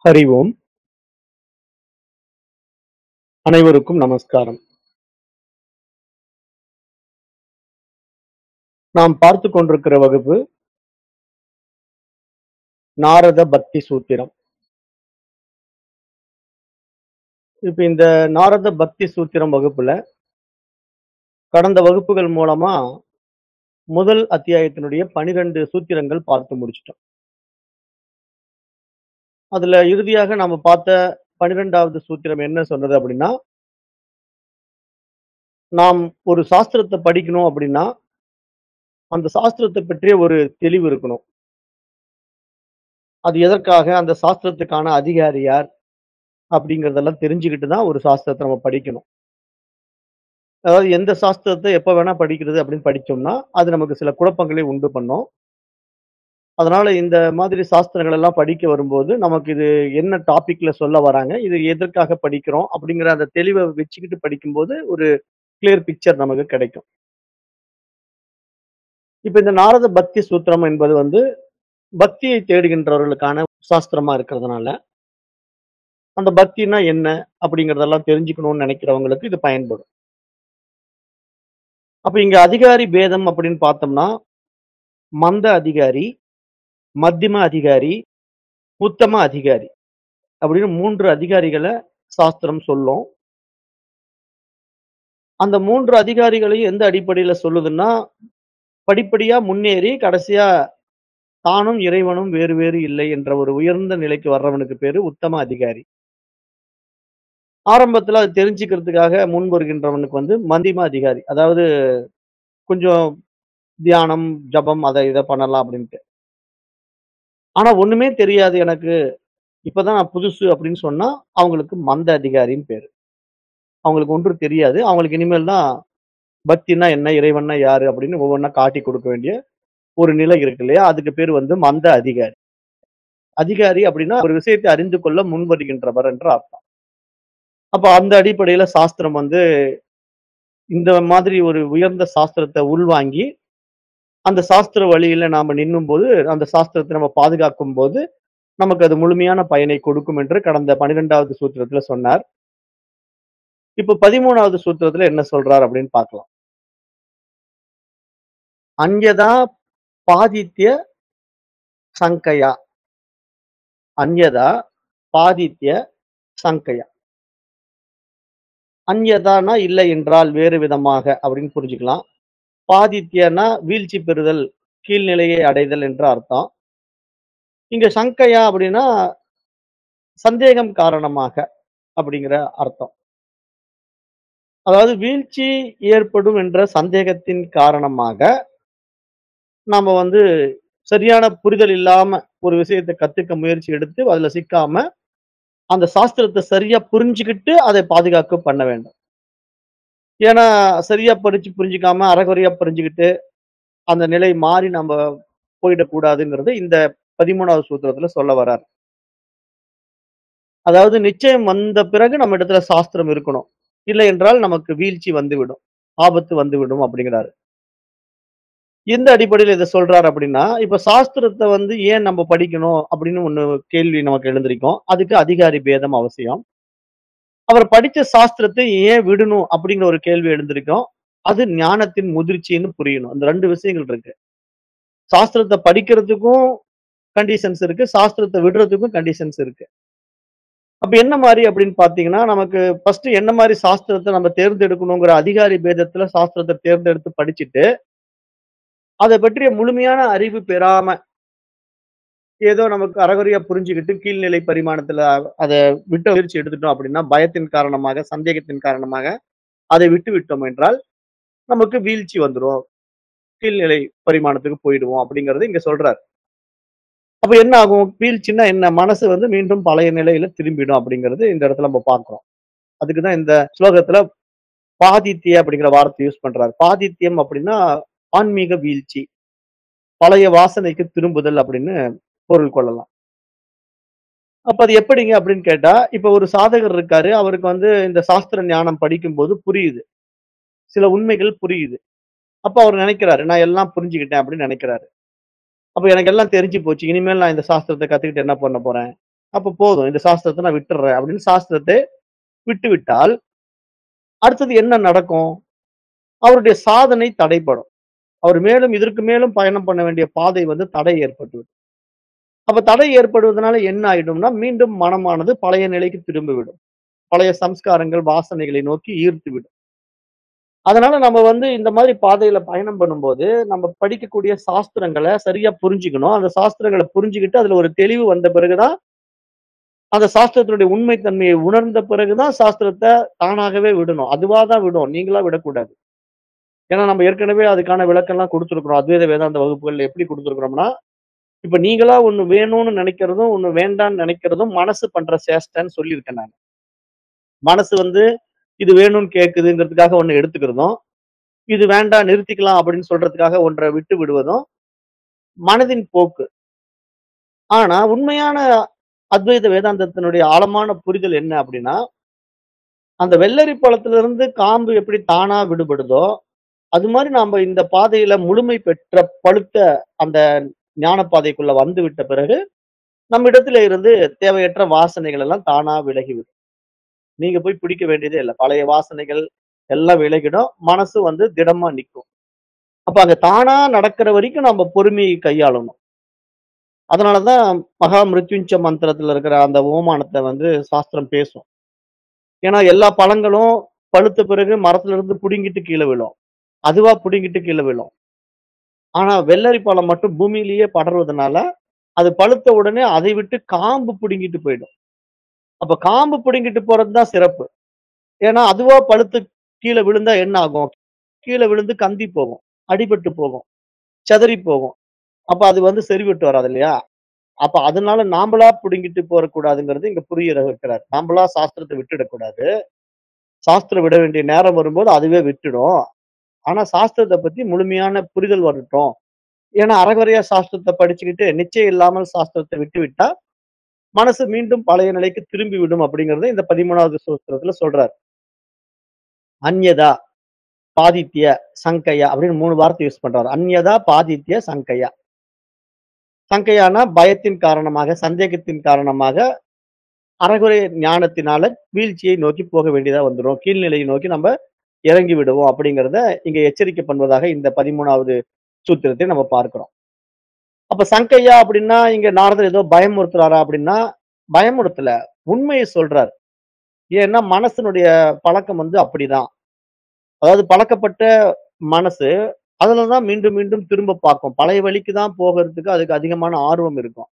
ஹரி ஓம் அனைவருக்கும் நமஸ்காரம் நாம் பார்த்து கொண்டிருக்கிற வகுப்பு நாரத பக்தி சூத்திரம் இப்ப இந்த நாரத பக்தி சூத்திரம் வகுப்புல கடந்த வகுப்புகள் மூலமா முதல் அத்தியாயத்தினுடைய பனிரெண்டு சூத்திரங்கள் பார்த்து முடிச்சிட்டோம் அதுல இறுதியாக நாம பார்த்த பனிரெண்டாவது சூத்திரம் என்ன சொன்னது அப்படின்னா நாம் ஒரு சாஸ்திரத்தை படிக்கணும் அப்படின்னா அந்த சாஸ்திரத்தை பற்றிய ஒரு தெளிவு இருக்கணும் அது எதற்காக அந்த சாஸ்திரத்துக்கான அதிகாரி யார் அப்படிங்கறதெல்லாம் தெரிஞ்சுக்கிட்டு தான் ஒரு சாஸ்திரத்தை நம்ம படிக்கணும் அதாவது எந்த சாஸ்திரத்தை எப்ப வேணா படிக்கிறது அப்படின்னு படிச்சோம்னா அது நமக்கு சில குழப்பங்களை உண்டு பண்ணும் அதனால இந்த மாதிரி சாஸ்திரங்கள் எல்லாம் படிக்க வரும்போது நமக்கு இது என்ன டாபிக்ல சொல்ல வராங்க இது எதற்காக படிக்கிறோம் அப்படிங்கிற அந்த தெளிவை வச்சுக்கிட்டு படிக்கும்போது ஒரு கிளியர் பிக்சர் நமக்கு கிடைக்கும் இப்ப இந்த நாரத பக்தி சூத்திரம் என்பது வந்து பக்தியை தேடுகின்றவர்களுக்கான சாஸ்திரமா இருக்கிறதுனால அந்த பக்தினா என்ன அப்படிங்கறதெல்லாம் தெரிஞ்சுக்கணும்னு நினைக்கிறவங்களுக்கு இது பயன்படும் அப்ப இங்க அதிகாரி பேதம் அப்படின்னு பார்த்தோம்னா மந்த அதிகாரி மத்தியம அதிகாரி உத்தம அதிகாரி அப்படின்னு மூன்று அதிகாரிகளை சாஸ்திரம் சொல்லும் அந்த மூன்று அதிகாரிகளையும் எந்த அடிப்படையில சொல்லுதுன்னா படிப்படியா முன்னேறி கடைசியா தானும் இறைவனும் வேறு வேறு இல்லை என்ற ஒரு உயர்ந்த நிலைக்கு வர்றவனுக்கு பேரு உத்தம அதிகாரி ஆரம்பத்துல அது தெரிஞ்சுக்கிறதுக்காக முன் வருகின்றவனுக்கு வந்து மந்திம அதிகாரி அதாவது கொஞ்சம் தியானம் ஜபம் அதை இதை பண்ணலாம் அப்படின்ட்டு ஆனா ஒண்ணுமே தெரியாது எனக்கு இப்பதான் நான் புதுசு அப்படின்னு சொன்னா அவங்களுக்கு மந்த அதிகாரின்னு பேரு அவங்களுக்கு ஒன்றும் தெரியாது அவங்களுக்கு இனிமேல் தான் பக்தினா என்ன இறைவன்னா யாரு அப்படின்னு ஒவ்வொன்றா காட்டி கொடுக்க வேண்டிய ஒரு நிலை இருக்கு இல்லையா அதுக்கு பேர் வந்து மந்த அதிகாரி அதிகாரி அப்படின்னா ஒரு விஷயத்தை அறிந்து கொள்ள முன் வருகின்றவர் என்ற அர்த்தம் அப்ப அந்த அடிப்படையில சாஸ்திரம் வந்து இந்த மாதிரி ஒரு உயர்ந்த சாஸ்திரத்தை உள்வாங்கி அந்த சாஸ்திர வழியில நாம நின்னும் போது அந்த சாஸ்திரத்தை நம்ம பாதுகாக்கும் போது நமக்கு அது முழுமையான பயனை கொடுக்கும் என்று கடந்த பன்னிரெண்டாவது சூத்திரத்துல சொன்னார் இப்ப பதிமூணாவது சூத்திரத்துல என்ன சொல்றார் அப்படின்னு பார்க்கலாம் அந்யதா பாதித்ய சங்கையா அந்யதா பாதித்ய சங்கையா அந்யதானா இல்லை என்றால் வேறு விதமாக அப்படின்னு புரிஞ்சுக்கலாம் பாதித்யனா வீழ்ச்சி பெறுதல் கீழ்நிலையை அடைதல் என்ற அர்த்தம் இங்க சங்கையா அப்படின்னா சந்தேகம் காரணமாக அப்படிங்கிற அர்த்தம் அதாவது வீழ்ச்சி ஏற்படும் என்ற சந்தேகத்தின் காரணமாக நாம வந்து சரியான புரிதல் இல்லாம ஒரு விஷயத்தை கத்துக்க முயற்சி எடுத்து அதுல சிக்காம அந்த சாஸ்திரத்தை சரியா புரிஞ்சுக்கிட்டு அதை பாதுகாக்க பண்ண வேண்டும் ஏன்னா சரியா படிச்சு புரிஞ்சுக்காம அறகுறையா புரிஞ்சுக்கிட்டு அந்த நிலை மாறி நம்ம போயிடக்கூடாதுங்கிறது இந்த பதிமூணாவது சூத்திரத்துல சொல்ல வர்றார் அதாவது நிச்சயம் வந்த பிறகு நம்ம இடத்துல சாஸ்திரம் இருக்கணும் இல்லை என்றால் நமக்கு வீழ்ச்சி வந்துவிடும் ஆபத்து வந்துவிடும் அப்படிங்கிறாரு எந்த அடிப்படையில் இதை சொல்றாரு அப்படின்னா இப்ப சாஸ்திரத்தை வந்து ஏன் நம்ம படிக்கணும் அப்படின்னு ஒண்ணு கேள்வி நமக்கு எழுந்திருக்கும் அதுக்கு அதிகாரி பேதம் அவசியம் அவர் படிச்ச சாஸ்திரத்தை ஏன் விடணும் அப்படிங்கிற ஒரு கேள்வி எழுந்திருக்கும் அது ஞானத்தின் முதிர்ச்சின்னு புரியணும் அந்த ரெண்டு விஷயங்கள் இருக்கு சாஸ்திரத்தை படிக்கிறதுக்கும் கண்டிஷன்ஸ் இருக்கு சாஸ்திரத்தை விடுறதுக்கும் கண்டிஷன்ஸ் இருக்கு அப்ப என்ன மாதிரி அப்படின்னு பாத்தீங்கன்னா நமக்கு ஃபர்ஸ்ட் என்ன மாதிரி சாஸ்திரத்தை நம்ம தேர்ந்தெடுக்கணுங்கிற அதிகாரி பேதத்துல சாஸ்திரத்தை தேர்ந்தெடுத்து படிச்சுட்டு அதை பற்றிய முழுமையான அறிவு பெறாம ஏதோ நமக்கு அறகுறையா புரிஞ்சுக்கிட்டு கீழ்நிலை பரிமாணத்துல அதை விட்ட முயற்சி எடுத்துட்டோம் அப்படின்னா பயத்தின் காரணமாக சந்தேகத்தின் காரணமாக அதை விட்டு விட்டோம் என்றால் நமக்கு வீழ்ச்சி வந்துடும் கீழ்நிலை பரிமாணத்துக்கு போயிடுவோம் அப்படிங்கறது இங்க சொல்றாரு அப்ப என்ன ஆகும் வீழ்ச்சின்னா என்ன மனசு வந்து மீண்டும் பழைய நிலையில திரும்பிடும் அப்படிங்கிறது இந்த இடத்துல நம்ம பார்க்கிறோம் அதுக்குதான் இந்த ஸ்லோகத்துல பாதித்ய அப்படிங்கிற வார்த்தை யூஸ் பண்றாரு பாதித்யம் அப்படின்னா ஆன்மீக வீழ்ச்சி பழைய வாசனைக்கு திரும்புதல் அப்படின்னு பொருள் கொள்ளலாம் அப்ப அது எப்படிங்க அப்படின்னு கேட்டா இப்ப ஒரு சாதகர் இருக்காரு அவருக்கு வந்து இந்த சாஸ்திர ஞானம் படிக்கும் போது புரியுது சில உண்மைகள் புரியுது அப்ப அவர் நினைக்கிறாரு நான் எல்லாம் புரிஞ்சுக்கிட்டேன் அப்படின்னு நினைக்கிறாரு அப்ப எனக்கு எல்லாம் தெரிஞ்சு போச்சு இனிமேல் நான் இந்த சாஸ்திரத்தை கத்துக்கிட்டு என்ன பண்ண போறேன் அப்ப போதும் இந்த சாஸ்திரத்தை நான் விட்டுடுறேன் அப்படின்னு சாஸ்திரத்தை விட்டு விட்டால் அடுத்தது என்ன நடக்கும் அவருடைய சாதனை தடைப்படும் அவர் மேலும் இதற்கு மேலும் பயணம் பண்ண வேண்டிய பாதை வந்து தடை ஏற்பட்டுவிடும் அப்ப தடை ஏற்படுவதனால என்ன ஆயிடும்னா மீண்டும் மனமானது பழைய நிலைக்கு திரும்பிவிடும் பழைய சம்ஸ்காரங்கள் வாசனைகளை நோக்கி ஈர்த்து விடும் அதனால நம்ம வந்து இந்த மாதிரி பாதையில பயணம் பண்ணும்போது நம்ம படிக்கக்கூடிய சாஸ்திரங்களை சரியா புரிஞ்சுக்கணும் அந்த சாஸ்திரங்களை புரிஞ்சுக்கிட்டு அதுல ஒரு தெளிவு வந்த பிறகுதான் அந்த சாஸ்திரத்தினுடைய உண்மைத்தன்மையை உணர்ந்த பிறகுதான் சாஸ்திரத்தை தானாகவே விடணும் அதுவா தான் விடும் நீங்களா விடக்கூடாது ஏன்னா நம்ம ஏற்கனவே அதுக்கான விளக்கம்லாம் கொடுத்துருக்குறோம் அத்வைத வேதாந்த வகுப்புகள்ல எப்படி கொடுத்துருக்குறோம்னா இப்ப நீங்களா ஒண்ணு வேணும்னு நினைக்கிறதும் ஒண்ணு வேண்டாம்னு நினைக்கிறதும் மனசு பண்ற சேஷ்டன்னு சொல்லியிருக்கேன் நான் மனசு வந்து இது வேணும்னு கேக்குதுங்கிறதுக்காக ஒண்ணு எடுத்துக்கிறதும் இது வேண்டாம் நிறுத்திக்கலாம் அப்படின்னு சொல்றதுக்காக ஒன்றை விட்டு விடுவதும் மனதின் போக்கு ஆனா உண்மையான அத்வைத வேதாந்தத்தினுடைய ஆழமான புரிதல் என்ன அப்படின்னா அந்த வெள்ளரி பழத்திலிருந்து காம்பு எப்படி தானா விடுபடுதோ அது மாதிரி நாம இந்த பாதையில முழுமை பெற்ற பழுத்த அந்த ஞான பாதைக்குள்ள வந்து விட்ட பிறகு நம்ம இடத்துல இருந்து தேவையற்ற வாசனைகள் எல்லாம் தானா விலகிவிடும் நீங்க போய் பிடிக்க வேண்டியதே இல்லை பழைய வாசனைகள் எல்லாம் விலகிடும் மனசு வந்து திடமா நிற்கும் அப்ப அங்க தானா நடக்கிற வரைக்கும் நம்ம பொறுமையை கையாளணும் அதனாலதான் மகா மிருத்யுஞ்ச மந்திரத்துல இருக்கிற அந்த ஓமானத்தை வந்து சாஸ்திரம் பேசும் ஏன்னா எல்லா பழங்களும் பழுத்த பிறகு மரத்துல இருந்து புடுங்கிட்டு கீழே விழும் அதுவா புடுங்கிட்டு கீழே விழும் ஆனா வெள்ளரி பழம் மட்டும் பூமியிலேயே படர்வதனால அது பழுத்த உடனே அதை விட்டு காம்பு புடுங்கிட்டு போயிடும் அப்ப காம்பு புடுங்கிட்டு போறதுதான் சிறப்பு ஏன்னா அதுவா பழுத்து கீழே விழுந்தா என்ன ஆகும் கீழே விழுந்து கந்தி போகும் அடிபட்டு போகும் செதறி போகும் அப்ப அது வந்து சரிவிட்டு வராது இல்லையா அப்ப அதனால நாமளா புடுங்கிட்டு போறக்கூடாதுங்கிறது இங்க புரிய வைக்கிறார் நாமளா சாஸ்திரத்தை விட்டுடக்கூடாது சாஸ்திரம் விட வேண்டிய நேரம் வரும்போது அதுவே விட்டுடும் ஆனா சாஸ்திரத்தை பத்தி முழுமையான புரிதல் வரட்டும் ஏன்னா அறகுறையா சாஸ்திரத்தை படிச்சுக்கிட்டு நிச்சயம் இல்லாமல் சாஸ்திரத்தை விட்டு விட்டா மனசு மீண்டும் பழைய நிலைக்கு திரும்பி விடும் அப்படிங்கறத இந்த பதிமூணாவது சூத்திரத்துல சொல்றார் அந்யதா பாதித்ய சங்கையா அப்படின்னு மூணு வார்த்தை யூஸ் பண்றாரு அந்யதா பாதித்ய சங்கையா சங்கையானா பயத்தின் காரணமாக சந்தேகத்தின் காரணமாக அறகுறை ஞானத்தினால வீழ்ச்சியை நோக்கி போக வேண்டியதா வந்துடும் கீழ்நிலையை நோக்கி நம்ம இறங்கி விடுவோம் அப்படிங்கிறத இங்க எச்சரிக்கை பண்ணுவதாக இந்த பதிமூணாவது சூத்திரத்தை நம்ம பார்க்கிறோம் அப்ப சங்கையா அப்படின்னா இங்க நாரதர் ஏதோ பயமுறுத்துறாரா அப்படின்னா பயமுறுத்தல உண்மையை சொல்றார் ஏன்னா மனசனுடைய பழக்கம் வந்து அப்படிதான் அதாவது பழக்கப்பட்ட மனசு அதுலதான் மீண்டும் மீண்டும் திரும்ப பார்க்கும் பழைய வழிக்கு தான் போகிறதுக்கு அதுக்கு அதிகமான ஆர்வம் இருக்கும்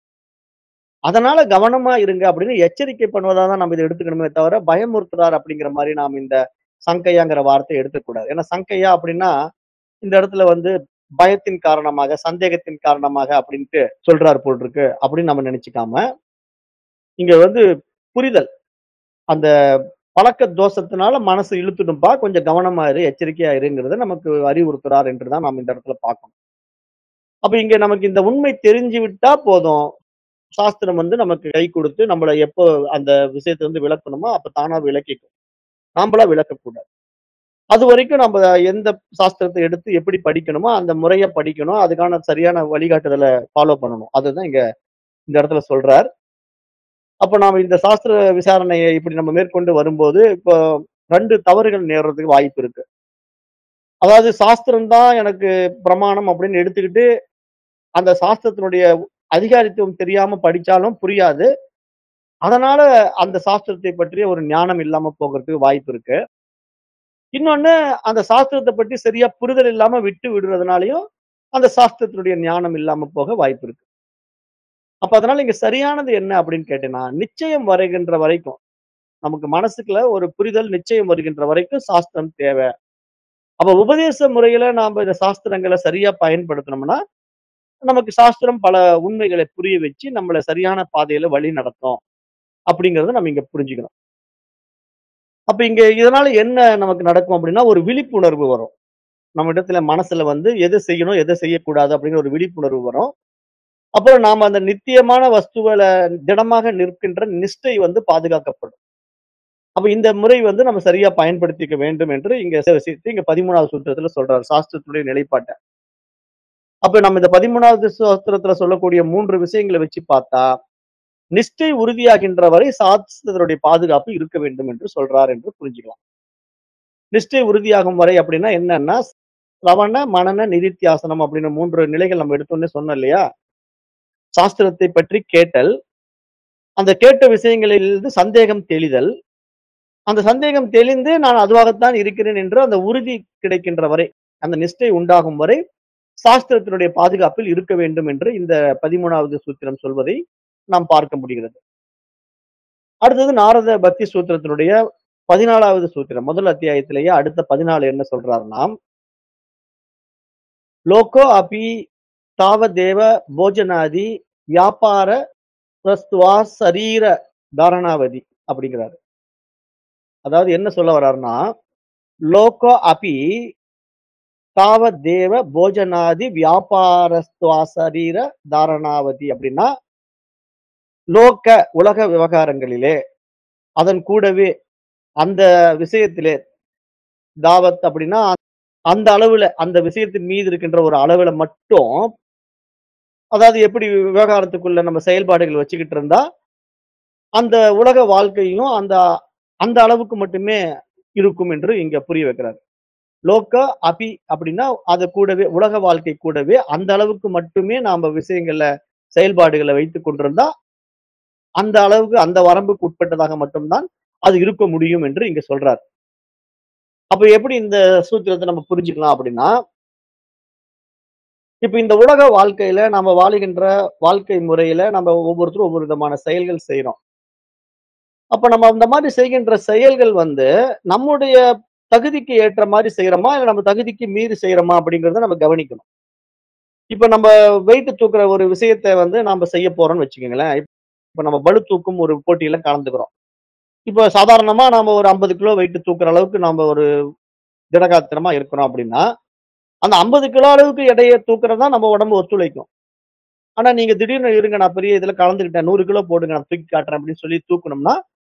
அதனால கவனமா இருங்க அப்படின்னு எச்சரிக்கை பண்ணுவதா தான் நம்ம இதை எடுத்துக்கணுமே தவிர பயமுறுத்துறார் அப்படிங்கிற மாதிரி நாம் இந்த சங்கையாங்கிற வார்த்தையை எடுத்துக்கூடாது ஏன்னா சங்கையா அப்படின்னா இந்த இடத்துல வந்து பயத்தின் காரணமாக சந்தேகத்தின் காரணமாக அப்படின்ட்டு சொல்றாரு போல் இருக்கு அப்படின்னு நம்ம நினைச்சுக்காம இங்க வந்து புரிதல் அந்த பழக்க தோஷத்தினால மனசு இழுத்துடும்பா கொஞ்சம் கவனமா இரு எச்சரிக்கையா இருங்கிறத நமக்கு அறிவுறுத்துறார் என்றுதான் நாம் இந்த இடத்துல பார்க்கணும் அப்ப இங்க நமக்கு இந்த உண்மை தெரிஞ்சு விட்டா போதும் சாஸ்திரம் வந்து நமக்கு கை கொடுத்து நம்மள எப்போ அந்த விஷயத்தை வந்து விளக்கணுமோ அப்ப தானா விளக்கிக்கும் நாமளா விளக்கக்கூடாது அது வரைக்கும் நம்ம எந்த சாஸ்திரத்தை எடுத்து எப்படி படிக்கணுமோ அந்த முறைய படிக்கணும் அதுக்கான சரியான வழிகாட்டுதலை ஃபாலோ பண்ணணும் அதுதான் இங்க இந்த இடத்துல சொல்றார் அப்ப நாம இந்த சாஸ்திர விசாரணையை இப்படி நம்ம மேற்கொண்டு வரும்போது இப்போ ரெண்டு தவறுகள் நேர்றதுக்கு வாய்ப்பு இருக்கு அதாவது சாஸ்திரம் தான் எனக்கு பிரமாணம் அப்படின்னு எடுத்துக்கிட்டு அந்த சாஸ்திரத்தினுடைய அதிகாரித்துவம் தெரியாம படிச்சாலும் புரியாது அதனால அந்த சாஸ்திரத்தை பற்றிய ஒரு ஞானம் இல்லாம போகிறதுக்கு வாய்ப்பு இருக்கு இன்னொன்னு அந்த சாஸ்திரத்தை பற்றி சரியா புரிதல் இல்லாம விட்டு விடுறதுனாலயும் அந்த சாஸ்திரத்தினுடைய ஞானம் இல்லாம போக வாய்ப்பு இருக்கு அப்ப அதனால இங்க சரியானது என்ன அப்படின்னு கேட்டேன்னா நிச்சயம் வருகின்ற வரைக்கும் நமக்கு மனசுக்குள்ள ஒரு புரிதல் நிச்சயம் வருகின்ற வரைக்கும் சாஸ்திரம் தேவை அப்ப உபதேச முறையில நாம இந்த சாஸ்திரங்களை சரியா பயன்படுத்தணும்னா நமக்கு சாஸ்திரம் பல உண்மைகளை புரிய வச்சு நம்மளை சரியான பாதையில வழி நடத்தும் அப்படிங்கறத நம்ம இங்க புரிஞ்சுக்கணும் அப்ப இங்க இதனால என்ன நமக்கு நடக்கும் அப்படின்னா ஒரு விழிப்புணர்வு வரும் நம்ம இடத்துல மனசுல வந்து எது செய்யணும் எதை செய்யக்கூடாது அப்படிங்கிற ஒரு விழிப்புணர்வு வரும் அப்புறம் நாம அந்த நித்தியமான வஸ்துவில திடமாக நிற்கின்ற நிஷ்டை வந்து பாதுகாக்கப்படும் அப்ப இந்த முறை வந்து நம்ம சரியா பயன்படுத்திக்க வேண்டும் என்று இங்க சில விஷயத்தை இங்க பதிமூணாவது சூத்திரத்துல சொல்றாரு சாஸ்திரத்துடைய நிலைப்பாட்டை அப்ப நம்ம இந்த பதிமூணாவது சூத்திரத்துல சொல்லக்கூடிய மூன்று விஷயங்களை வச்சு பார்த்தா நிஷ்டை உறுதியாகின்ற வரை சாஸ்திரத்தினுடைய பாதுகாப்பு இருக்க வேண்டும் என்று சொல்றார் என்று புரிஞ்சுக்கலாம் நிஷ்டை உறுதியாகும் வரை அப்படின்னா என்னன்னா சிரவண மனன நிதித்தியாசனம் அப்படின்னு மூன்று நிலைகள் நம்ம எடுத்தோன்னே சொன்னோம் இல்லையா சாஸ்திரத்தை பற்றி கேட்டல் அந்த கேட்ட விஷயங்களிலிருந்து சந்தேகம் தெளிதல் அந்த சந்தேகம் தெளிந்து நான் அதுவாகத்தான் இருக்கிறேன் என்று அந்த உறுதி கிடைக்கின்ற வரை அந்த நிஷ்டை உண்டாகும் வரை சாஸ்திரத்தினுடைய பாதுகாப்பில் இருக்க வேண்டும் என்று இந்த பதிமூணாவது சூத்திரம் சொல்வதை நாம் பார்க்க முடிகிறது அடுத்தது நாரத பக்தி சூத்திரத்தினுடைய பதினாலாவது சூத்திரம் முதல் அத்தியாயத்திலேயே அடுத்த பதினாலு என்ன சொல்றாருன்னா லோகோ அபி தாவதேவ போஜனாதி வியாபார பிரஸ்துவா சரீர தாரணாவதி அப்படிங்கிறாரு அதாவது என்ன சொல்ல வர்றாருன்னா லோகோ அபி தாவதேவ போஜனாதி வியாபாரஸ்துவா சரீர தாரணாவதி அப்படின்னா லோக உலக விவகாரங்களிலே அதன் கூடவே அந்த விஷயத்திலே தாவத் அப்படின்னா அந்த அளவுல அந்த விஷயத்தின் மீது இருக்கின்ற ஒரு அளவுல மட்டும் அதாவது எப்படி விவகாரத்துக்குள்ள நம்ம செயல்பாடுகள் வச்சுக்கிட்டு இருந்தா அந்த உலக வாழ்க்கையும் அந்த அந்த அளவுக்கு மட்டுமே இருக்கும் என்று இங்க புரிய வைக்கிறார் லோக அபி அப்படின்னா அது கூடவே உலக வாழ்க்கை கூடவே அந்த அளவுக்கு மட்டுமே நாம விஷயங்கள்ல செயல்பாடுகளை வைத்துக் கொண்டிருந்தா அந்த அளவுக்கு அந்த வரம்புக்கு உட்பட்டதாக மட்டும்தான் அது இருக்க முடியும் என்று இங்க சொல்றார் அப்ப எப்படி இந்த சூத்திரத்தை நம்ம புரிஞ்சுக்கலாம் அப்படின்னா இப்ப இந்த உலக வாழ்க்கையில நம்ம வாழுகின்ற வாழ்க்கை முறையில நம்ம ஒவ்வொருத்தரும் ஒவ்வொரு விதமான செயல்கள் செய்யறோம் அப்ப நம்ம அந்த மாதிரி செய்கின்ற செயல்கள் வந்து நம்முடைய தகுதிக்கு ஏற்ற மாதிரி செய்யறோமா இல்ல நம்ம தகுதிக்கு மீறி செய்யறோமா அப்படிங்கறத நம்ம கவனிக்கணும் இப்ப நம்ம வெயிட் தூக்குற ஒரு விஷயத்தை வந்து நாம செய்ய போறோம்னு வச்சுக்கோங்களேன் இப்ப நம்ம பளு தூக்கும் ஒரு போட்டியில கலந்துக்கிறோம் இப்போ சாதாரணமா நாம ஒரு ஐம்பது கிலோ வெயிட் தூக்குற அளவுக்கு நாம ஒரு திடகாத்திரமா இருக்கிறோம் அப்படின்னா அந்த ஐம்பது கிலோ அளவுக்கு எடையை தூக்குறது தான் நம்ம உடம்பு ஒத்துழைக்கும் ஆனா நீங்க திடீர்னு இருங்க நான் பெரிய இதுல கலந்துக்கிட்டேன் நூறு கிலோ போடுங்க நான் தூக்கி காட்டுறேன் அப்படின்னு சொல்லி தூக்கணும்னா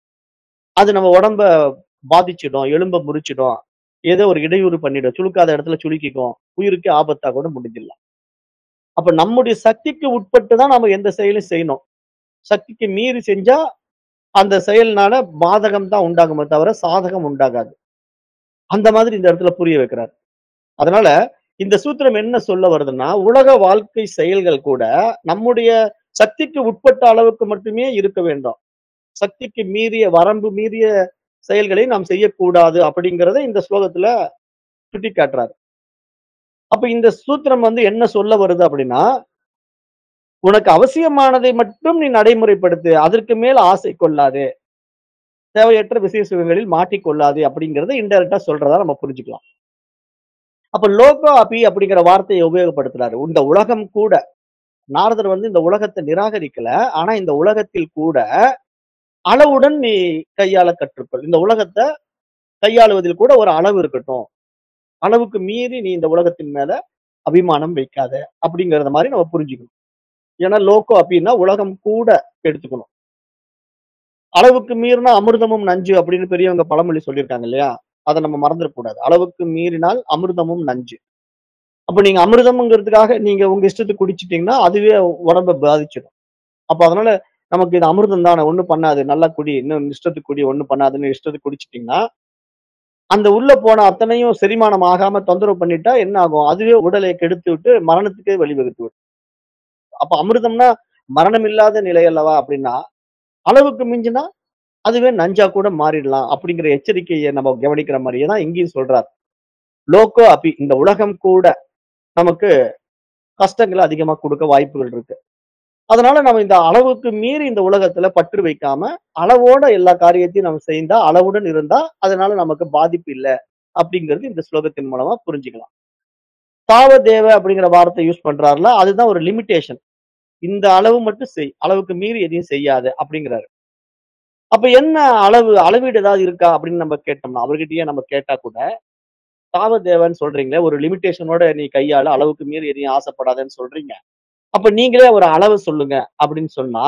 அது நம்ம உடம்ப பாதிச்சிடும் எலும்ப முறிச்சிடும் ஏதோ ஒரு இடையூறு பண்ணிடும் சுளுக்காத இடத்துல சுளுக்கிக்கும் உயிருக்கு ஆபத்தா கூட முடிஞ்சிடலாம் அப்ப நம்முடைய சக்திக்கு உட்பட்டு தான் நம்ம எந்த செயலும் செய்யணும் சக்திக்கு மீறி செஞ்சா அந்த செயல்னால பாதகம் தான் உண்டாகுமே தவிர சாதகம் உண்டாகாது அந்த மாதிரி இந்த இடத்துல புரிய வைக்கிறார் அதனால இந்த சூத்திரம் என்ன சொல்ல வருதுன்னா உலக வாழ்க்கை செயல்கள் கூட நம்முடைய சக்திக்கு உட்பட்ட அளவுக்கு மட்டுமே இருக்க வேண்டும் சக்திக்கு மீறிய வரம்பு மீறிய செயல்களை நாம் செய்யக்கூடாது அப்படிங்கறத இந்த ஸ்லோகத்துல சுட்டி காட்டுறாரு அப்ப இந்த சூத்திரம் வந்து என்ன சொல்ல வருது அப்படின்னா உனக்கு அவசியமானதை மட்டும் நீ நடைமுறைப்படுத்து அதற்கு மேல் ஆசை கொள்ளாதே தேவையற்ற விசேஷ சுகங்களில் மாட்டிக்கொள்ளாதே அப்படிங்கறத இன்டெரக்டா சொல்றதா நம்ம புரிஞ்சுக்கலாம் அப்ப லோகோ அபி அப்படிங்கிற வார்த்தையை உபயோகப்படுத்துறாரு இந்த உலகம் கூட நாரதர் வந்து இந்த உலகத்தை நிராகரிக்கல ஆனா இந்த உலகத்தில் கூட அளவுடன் நீ கையாள கற்றுக்கொள் இந்த உலகத்தை கையாளுவதில் கூட ஒரு அளவு இருக்கட்டும் அளவுக்கு மீறி நீ இந்த உலகத்தின் மேல அபிமானம் வைக்காத அப்படிங்கறத மாதிரி நம்ம புரிஞ்சுக்கணும் ஏன்னா லோகோ அப்படின்னா உலகம் கூட எடுத்துக்கணும் அளவுக்கு மீறினா அமிர்தமும் நஞ்சு அப்படின்னு பெரியவங்க பழமொழி சொல்லியிருக்காங்க இல்லையா அதை நம்ம மறந்துடக்கூடாது அளவுக்கு மீறினால் அமிர்தமும் நஞ்சு அப்ப நீங்க அமிர்தம்ங்கிறதுக்காக நீங்க உங்க இஷ்டத்துக்கு குடிச்சிட்டீங்கன்னா அதுவே உடம்ப பாதிச்சிடும் அப்ப அதனால நமக்கு இது அமிர்தம் தானே ஒண்ணும் பண்ணாது நல்லா குடி இன்னும் இஷ்டத்துக்கு குடி ஒண்ணும் பண்ணாதுன்னு இஷ்டத்துக்கு குடிச்சிட்டீங்கன்னா அந்த உள்ள போன அத்தனையும் செரிமானம் ஆகாம தொந்தரவு பண்ணிட்டா என்ன ஆகும் அதுவே உடலை கெடுத்து விட்டு மரணத்துக்கே வழிவகுத்து விடும் அப்ப அமிர்தம்னா மரணம் இல்லாத நிலை அல்லவா அப்படின்னா அளவுக்கு மிஞ்சினா அதுவே நஞ்சா கூட மாறிடலாம் அப்படிங்கிற எச்சரிக்கையை நம்ம கவனிக்கிற மாதிரியே தான் இங்கேயும் சொல்றார் லோகோ அப்பி இந்த உலகம் கூட நமக்கு கஷ்டங்களை அதிகமா கொடுக்க வாய்ப்புகள் இருக்கு அதனால நம்ம இந்த அளவுக்கு மீறி இந்த உலகத்துல பற்று வைக்காம அளவோட எல்லா காரியத்தையும் நம்ம செய்தா அளவுடன் இருந்தா அதனால நமக்கு பாதிப்பு இல்லை அப்படிங்கிறது இந்த ஸ்லோகத்தின் மூலமா புரிஞ்சுக்கலாம் தாவதேவ அப்படிங்கிற வார்த்தை யூஸ் பண்றாருல அதுதான் ஒரு லிமிட்டேஷன் இந்த அளவு மட்டும் செய் அளவுக்கு மீறி எதையும் செய்யாத அப்படிங்கிறாரு அப்ப என்ன அளவு அளவீடு ஏதாவது இருக்கா அப்படின்னு நம்ம கேட்டோம்னா அவர்கிட்டயே நம்ம கேட்டா கூட தாவதேவன் சொல்றீங்களே ஒரு லிமிட்டேஷனோட நீ கையாள அளவுக்கு மீறி எதையும் ஆசைப்படாதன்னு சொல்றீங்க அப்ப நீங்களே ஒரு அளவு சொல்லுங்க அப்படின்னு சொன்னா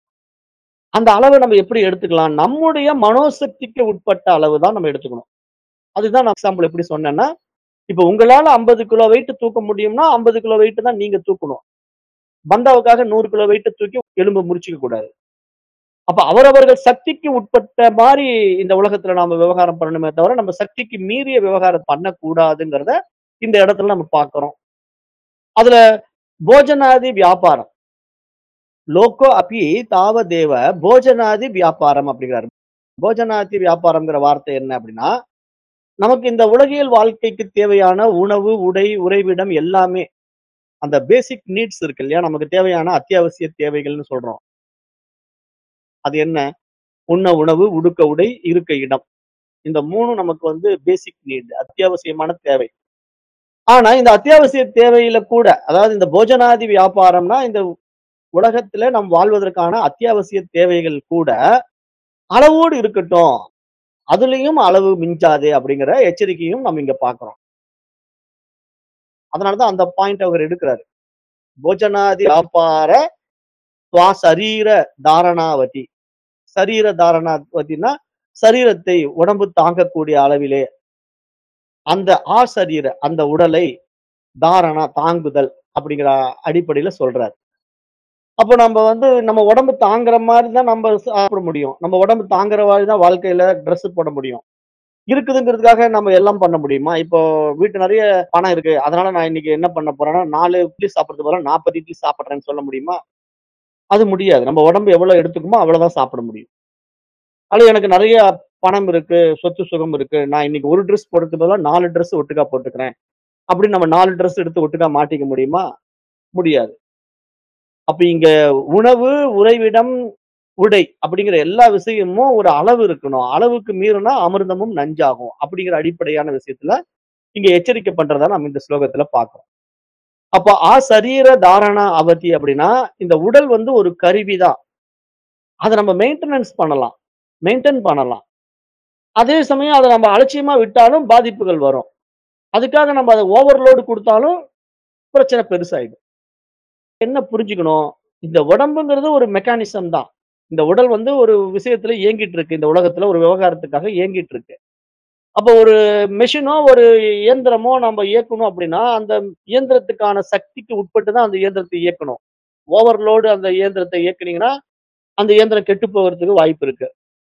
அந்த அளவை நம்ம எப்படி எடுத்துக்கலாம் நம்முடைய மனோசக்திக்கு உட்பட்ட அளவு தான் நம்ம எடுத்துக்கணும் அதுதான் நான் எக்ஸாம்பிள் எப்படி சொன்னேன்னா இப்ப உங்களால ஐம்பது கிலோ வெயிட் தூக்க முடியும்னா ஐம்பது கிலோ வெயிட் தான் நீங்க தூக்கணும் பந்தாவுக்காக நூறு கிலோ வெயிட் தூக்கி எலும்பு முறிச்சுக்க கூடாது அப்ப அவரவர்கள் சக்திக்கு உட்பட்ட மாரி இந்த உலகத்துல நாம விவகாரம் பண்ணணுமே தவிர, நம்ம சக்திக்கு மீறிய விவகாரம் பண்ணக்கூடாதுங்கிறத இந்த இடத்துல நம்ம பார்க்கிறோம். அதுல போஜனாதி வியாபாரம். லோகோ அபி தாவதேவ போஜனாதி வியாபாரம் அப்படிங்கிறாரு. போஜனாதி வியாபாரம்ங்கிற வார்த்தை என்ன அப்படின்னா, நமக்கு இந்த உலகியல் வாழ்க்கைக்கு தேவையான உணவு, உடை, உறைவிடம் எல்லாமே அந்த பேசிக் நீட்ஸ் இருக்கு இல்லையா? நமக்கு தேவையான அத்தியாவசிய தேவைகள்னு சொல்றோம். அது என்ன? உண்ண உணவு, உடுக்க உடை, இருக்க இடம். இந்த 3ம் நமக்கு வந்து பேசிக் நீட் அத்தியாவசியமான தேவை. ஆனா, இந்த அத்தியாவசிய தேவையில கூட அதாவது இந்த போஜனாதி வியாபாரம்னா, இந்த உலகத்துல நாம் வாழ்வதற்கான அத்தியாவசிய தேவைகள் கூட அளவோடு இருக்கட்டும். அதுலயும் அளவு மிஞ்சாதே அப்படிங்கிற எச்சரிக்கையும் நம்ம இங்க பார்க்கிறோம். அதனால தான் அந்த பாயிண்ட் அவர் எடுக்கிறாரு. போஜனாதி வியாபார ஸ்வா சரீர தாரணாவதி. சரீர தாரணாவதின்னா, சரீரத்தை உடம்பு தாங்கக்கூடிய அளவிலே அந்த ஆசரீர அந்த உடலை தாரணா தாங்குதல் அப்படிங்கிற அடிப்படையில சொல்றாரு. அப்ப நம்ம வந்து நம்ம உடம்பு தாங்குற மாரி தான் நம்ம சாப்பிட முடியும். நம்ம உடம்பு தாங்குற மாரி தான் வாழ்க்கையில ட்ரெஸ் போட முடியும். இருக்குதுங்கிறதுக்காக நம்ம எல்லாம் பண்ண முடியுமா? இப்போ வீட்டு நெறைய பணம் இருக்கு. அதனால நான் இன்னைக்கு என்ன பண்ண போறேன்னா, 4 இட்லி சாப்பிடுறதுக்கு பதிலா 40 இட்லி சாப்பிடுறேன்னு சொல்ல முடியுமா? அது முடியாது. நம்ம உடம்பு எவ்வளோ எடுத்துக்குமோ அவ்வளோதான் சாப்பிட முடியும். அல்லது எனக்கு நெறைய பணம் இருக்கு, சொத்து சுகம் இருக்கு. நான் இன்னைக்கு ஒரு ட்ரெஸ் போடுறதுக்கு பதிலா 4 ட்ரெஸ் ஒட்டுக்கா போட்டுக்கிறேன். அப்படின்னு நம்ம 4 ட்ரெஸ் எடுத்து ஒட்டுக்கா மாட்டிக்க முடியுமா? முடியாது. அப்ப இங்க உணவு, உறைவிடம், உடை அப்படிங்கிற எல்லா விஷயமும் ஒரு அளவு இருக்கணும். அளவுக்கு மீறினா அமிர்தமும் நஞ்சாகும். அப்படிங்கிற அடிப்படையான விஷயத்துல இங்க எச்சரிக்கை பண்றத நம்ம இந்த ஸ்லோகத்துல பார்க்கிறோம். அப்ப ஆ சரீர தாரணா அவதி அப்படின்னா, இந்த உடல் வந்து ஒரு கருவி தான். அத நம்ம மெயின்டெனன்ஸ் பண்ணலாம். மெயின்டெயின் பண்ணலாம். அதே சமயம் அத நம்ம அலட்சியமா விட்டாலும் பாதிப்புகள் வரும். அதுக்காக நம்ம அத ஓவர்லோட் குடுத்தாலும் பிரச்சனை பெருசாயிடும். என்ன புரிஞ்சுக்கணும்? இந்த உடம்புங்கிறது ஒரு மெக்கானிசம் தான். இந்த உடல் வந்து ஒரு விஷயத்துல இயங்கிட்டு இருக்கு. இந்த உலகத்துல ஒரு விவகாரத்துக்காக இயங்கிட்டு இருக்கு. அப்போ ஒரு மெஷினோ, ஒரு இயந்திரமோ நம்ம இயக்கணும் அப்படின்னா, அந்த இயந்திரத்துக்கான சக்திக்கு உட்பட்டு தான் அந்த இயந்திரத்த இயக்கணும். ஓவர்லோட் அந்த இயந்திரத்த இயக்குனீங்கன்னா, அந்த இயந்திரம் கெட்டு போகறதுக்கு வாய்ப்பு இருக்கு.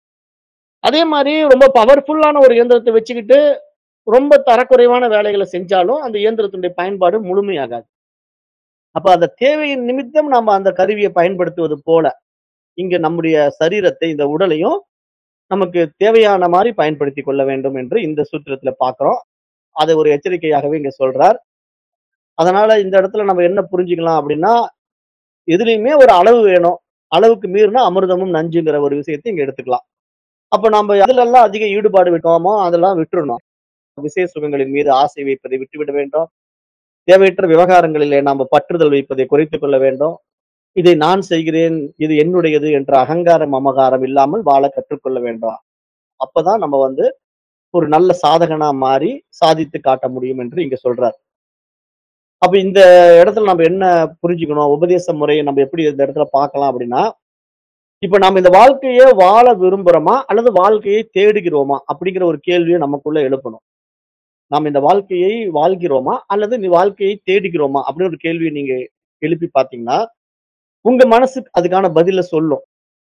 அதே மாரி ரொம்ப பவர்ஃபுல்லான ஒரு இயந்திரத்த வச்சுக்கிட்டு, ரொம்ப தரக்குறைவான வேலைகள செஞ்சாலும், அந்த இயந்திரத்தினுடைய பயன்பாடு முழுமையாகாது. அப்ப அந்த தேவையின் நிமித்தம் நாம அந்த கருவிய பயன்படுத்துவது போல, இங்க நம்முடைய சரீரத்தை, இந்த உடலையும் நமக்கு தேவையான மாரி பயன்படுத்திக் கொள்ள வேண்டும் என்று இந்த சூத்திரத்துல பார்க்கிறோம். அத ஒரு எச்சரிக்கையாகவே இங்க சொல்றார். அதனால இந்த இடத்துல நம்ம என்ன புரிஞ்சுக்கலாம் அப்படின்னா, எதுலயுமே ஒரு அளவு வேணும். அளவுக்கு மீறினா அமிர்தமும் நஞ்சுங்கிற ஒரு விஷயத்த இங்க எடுத்துக்கலாம். அப்ப நம்ம எதுலெல்லாம் அதிக ஈடுபாடு விட்டோமோ, அதெல்லாம் விட்டுறணும். விசய சுகங்களின் மீது ஆசை வைப்பதை விட்டுவிட வேண்டும். தேவையற்ற விவகாரங்களிலே நாம பற்றுதல் வைப்பதை குறைத்துக் கொள்ள வேண்டும். இதை நான் செய்கிறேன், இது என்னுடையது என்ற அகங்காரம், மமகாரம் இல்லாமல் வாழ கற்றுக்கொள்ள வேண்டும். அப்பதான் நம்ம வந்து ஒரு நல்ல சாதகனா மாறி சாதித்து காட்ட முடியும் என்று இங்க சொல்றார். அப்ப இந்த இடத்துல நம்ம என்ன புரிஞ்சுக்கணும்? உபதேச முறைய நம்ம எப்படி இந்த இடத்துல பார்க்கலாம் அப்படின்னா, இப்ப நம்ம இந்த வாழ்க்கைய வாழ விரும்புறோமா? அல்லது வாழ்க்கையை தேடுகிறோமா? அப்படிங்கிற ஒரு கேள்விய நமக்குள்ள எழுப்பணும். நாம் இந்த வாழ்க்கையை வாழ்கிறோமா? அல்லது இந்த வாழ்க்கையை தேடுகிறோமா? அப்படின்னு ஒரு கேள்விய நீங்க எழுப்பி பார்த்தீங்கன்னா, உங்க மனசு அதுக்கான பதில சொல்லும்.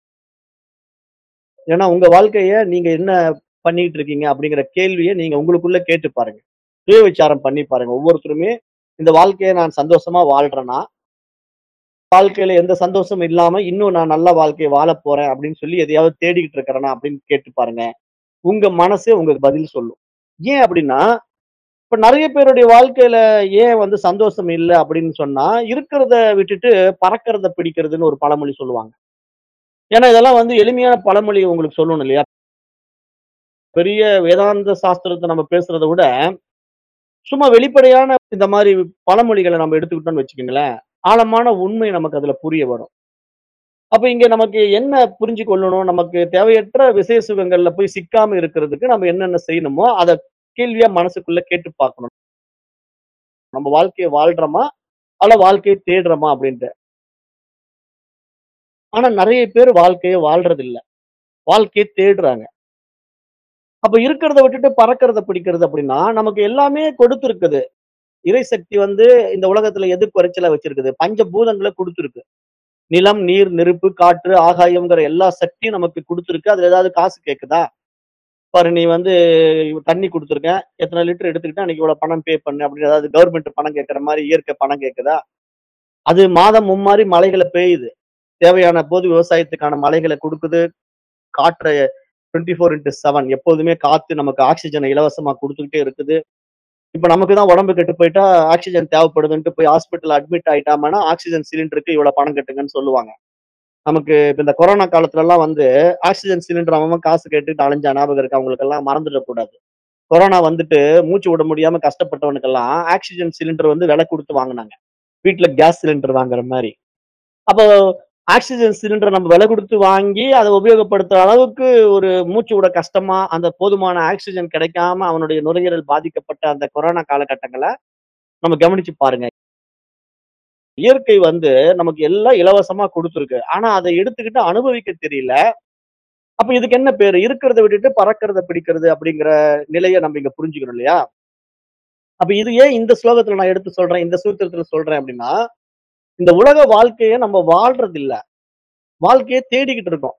ஏன்னா, உங்க வாழ்க்கைய நீங்க என்ன பண்ணிட்டு இருக்கீங்க? அப்படிங்கிற கேள்விய நீங்க உங்களுக்குள்ள கேட்டு பாருங்க. சுய விசாரம் பண்ணி பாருங்க. ஒவ்வொருத்தருமே இந்த வாழ்க்கைய நான் சந்தோஷமா வாழ்றேனா? வாழ்க்கையில எந்த சந்தோஷமும் இல்லாம, இன்னும் நான் நல்ல வாழ்க்கைய வாழப் போறேன் அப்படின்னு சொல்லி எதையாவது தேடிக்கிட்டு இருக்கிறேனா? அப்படின்னு கேட்டு பாருங்க. உங்க மனசே உங்களுக்கு பதில் சொல்லும். ஏன் அப்படின்னா, இப்ப நெறைய பேருடைய வாழ்க்கையில ஏன் வந்து சந்தோஷம் இல்ல அப்படின்னு சொன்னா, இருக்கிறத விட்டுட்டு பறக்கிறத பிடிக்கிறதுன்னு ஒரு பழமொழி சொல்லுவாங்க. ஏன்னா, இதெல்லாம் வந்து எளிமையான பழமொழி உங்களுக்கு சொல்லணும் இல்லையா? பெரிய வேதாந்த சாஸ்திரத்த நம்ம பேசுறத விட, சும்மா வெளிப்படையான இந்த மாரி பழமொழிகள நம்ம எடுத்துக்கிட்டோம்னு வச்சுக்கங்களேன், ஆழமான உண்மை நமக்கு அதுல புரிய வரும். அப்ப இங்க நமக்கு என்ன புரிஞ்சு கொள்ளணும்? நமக்கு தேவையற்ற விசய சுகங்கள்ல போய் சிக்காம இருக்கிறதுக்கு நம்ம என்னென்ன செய்யணுமோ, அத கேள்வியா மனசுக்குள்ள கேட்டு பார்க்கணும். நம்ம வாழ்க்கைய வாழ்றோமா? அல்ல வாழ்க்கைய தேடுறோமா? அப்படின்ட்டு. ஆனா நெறைய பேர் வாழ்க்கைய வாழ்றதில்ல. வாழ்க்கைய தேடுறாங்க. அப்ப இருக்கிறத விட்டுட்டு பறக்கிறத பிடிக்கிறது அப்படின்னா, நமக்கு எல்லாமே கொடுத்திருக்குது. இறைசக்தி வந்து இந்த உலகத்துல எது குறைச்சலா வச்சிருக்குது? பஞ்ச பூதங்கள குடுத்திருக்கு. நிலம், நீர், நெருப்பு, காற்று, ஆகாயம்ங்கிற எல்லா சக்தியும் நமக்கு குடுத்திருக்கு. அதுல ஏதாவது காசு கேக்குதா? பாரு நீ வந்து தண்ணி குடுத்துருக்கேன். எத்தன லிட்டர் எடுத்துக்கிட்ட அன்னைக்கு இவ்வளவு பணம் பே பண்ணு அப்படின்னு ஏதாவது கவர்ன்மெண்ட் பணம் கேட்கிற மாரி இயற்கை பணம் கேக்குதா? அது மாதம் மும்மாரி மழைகள பெய்யுது. தேவையான போது விவசாயத்துக்கான மழைகள குடுக்குது. காற்ற 24/7 எப்போதுமே காத்து நமக்கு ஆக்ஸிஜன இலவசமா குடுத்துக்கிட்டே இருக்குது. இப்ப நமக்கு தான் உடம்பு கெட்டு போயிட்டா, ஆக்ஸிஜன் தேவைப்படுதுன்ட்டு போய் ஹாஸ்பிட்டல்ல அட்மிட் ஆயிட்டாமன்னா, ஆக்ஸிஜன் சிலிண்டருக்கு இவ்வளவு பணம் கட்டுங்கன்னு சொல்லுவாங்க. நமக்கு இப்ப இந்த கொரோனா காலத்துலலாம் வந்து ஆக்ஸிஜன் சிலிண்டர் அவன் அவன் காசு கேட்டுட்டு அலைஞ்சா ஞாபகம் இருக்கா? உங்களுக்கெல்லாம் மறந்துடக்கூடாது. கொரோனா வந்துட்டு மூச்சு விட முடியாம கஷ்டப்பட்டவனுக்கெல்லாம் ஆக்ஸிஜன் சிலிண்டர் வந்து விலை குடுத்து வாங்குனாங்க. வீட்ல கேஸ் சிலிண்டர் வாங்குற மாரி. அப்போ ஆக்ஸிஜன் சிலிண்டர் நம்ம விலை குடுத்து வாங்கி அத உபயோகப்படுத்துற அளவுக்கு ஒரு மூச்சு விட கஷ்டமா, அந்த போதுமான ஆக்ஸிஜன் கிடைக்காம அவனுடைய நுரையீரல் பாதிக்கப்பட்ட அந்த கொரோனா காலகட்டங்கள நம்ம கவனிச்சு பாருங்க. இயற்கை வந்து நமக்கு எல்லாம் இலவசமா குடுத்திருக்கு. ஆனா அத எடுத்துக்கிட்டு அனுபவிக்க தெரியல. அப்ப இதுக்கு என்ன பேரு? இருக்கிறத விட்டுட்டு பறக்கிறத பிடிக்கிறது அப்படிங்கிற நிலைய நம்ம இங்க புரிஞ்சுக்கணும் இல்லையா? அப்ப இது ஏன் இந்த ஸ்லோகத்துல நான் எடுத்து சொல்றேன், இந்த சூத்திரத்துல சொல்றேன் அப்படின்னா, இந்த உலக வாழ்க்கைய நம்ம வாழ்றது இல்ல. வாழ்க்கைய தேடிக்கிட்டு இருக்கோம்.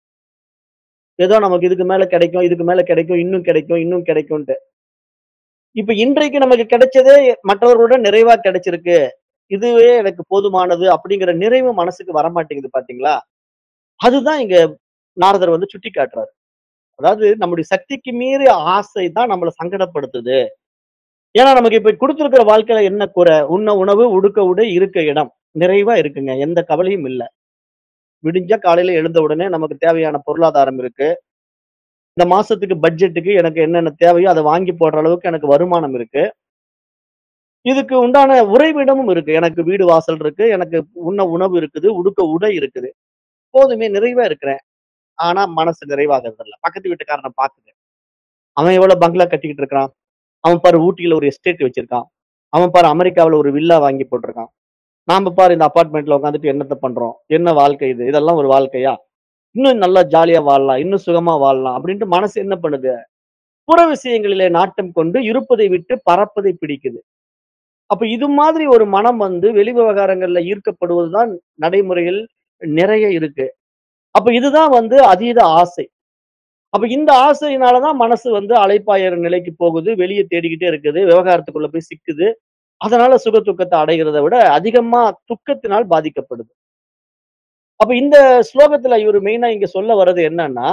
ஏதோ நமக்கு இதுக்கு மேல கிடைக்கும், இதுக்கு மேல கிடைக்கும், இன்னும் கிடைக்கும், இன்னும் கிடைக்கும்ன்ட்டு. இப்ப இன்றைக்கு நமக்கு கிடைச்சதே மற்றவர்களோட நிறைவா கிடைச்சிருக்கு. இதுவே எனக்கு போதுமானது அப்படிங்கிற நிறைவு மனசுக்கு வரமாட்டேங்குது பாத்தீங்களா? அதுதான் இங்க நாரதர் வந்து சுட்டிக்காட்டுறாரு. அதாவது நம்முடைய சக்திக்கு மீறிய ஆசை தான் நம்மள சங்கடப்படுத்துது. ஏன்னா நமக்கு இப்ப குடுத்திருக்கிற வாழ்க்கையில என்ன குறை? உண்ண உணவு, உடுக்க உடை, இருக்க இடம். நிறைவா இருக்குங்க. எந்த கவலையும் இல்ல. விடிஞ்சா காலையில எழுந்த உடனே நமக்கு தேவையான பொருளாதாரம் இருக்கு. இந்த மாசத்துக்கு பட்ஜெட்டுக்கு எனக்கு என்னென்ன தேவையோ அத வாங்கி போடுற அளவுக்கு எனக்கு வருமானம் இருக்கு. இதுக்கு உண்டான உறைவிடமும் இருக்கு. எனக்கு வீடு வாசல் இருக்கு. எனக்கு உண்ண உணவு இருக்குது. உடுக்க உடை இருக்குது. போதுமே நிறைவா இருக்கிறேன். ஆனா மனசு நிறைவாகிறது இல்ல. பக்கத்து வீட்டுக்காரன பாக்குது. அவன் எவ்வளவு பங்களா கட்டிக்கிட்டு இருக்கிறான். அவன் பாரு ஊட்டியில ஒரு எஸ்டேட் வச்சிருக்கான். அவன் பாரு அமெரிக்காவுல ஒரு வில்லா வாங்கி போட்டிருக்கான். நாம பாரு இந்த அபார்ட்மெண்ட்ல உட்கார்ந்துட்டு என்னத்த பண்றோம்? என்ன வாழ்க்கை இது? இதெல்லாம் ஒரு வாழ்க்கையா? இன்னும் நல்லா ஜாலியா வாழலாம். இன்னும் சுகமா வாழலாம். அப்படின்ட்டு மனசு என்ன பண்ணுது? புற விஷயங்களிலே நாட்டம் கொண்டு இருப்பதை விட்டு பறப்பதை பிடிக்குது. அப்ப இது மாதிரி ஒரு மனம் வந்து வெளி விவகாரங்கள்ல ஈர்க்கப்படுவதுதான் நடைமுறையில் நிறைய இருக்கு. அப்ப இதுதான் வந்து அதீத ஆசை. அப்ப இந்த ஆசையினால தான் மனசு வந்து அலைப்பாயுற நிலைக்கு போகுது. வெளிய தேடிக்கிட்டே இருக்குது. விவகாரத்துக்குள்ள போய் சிக்குது. அதனால சுக துக்கத்த அடைகிறத விட அதிகமா துக்கத்தினால் பாதிக்கப்படுது. அப்ப இந்த ஸ்லோகத்துல இவரு மெயினா இங்க சொல்ல வர்றது என்னன்னா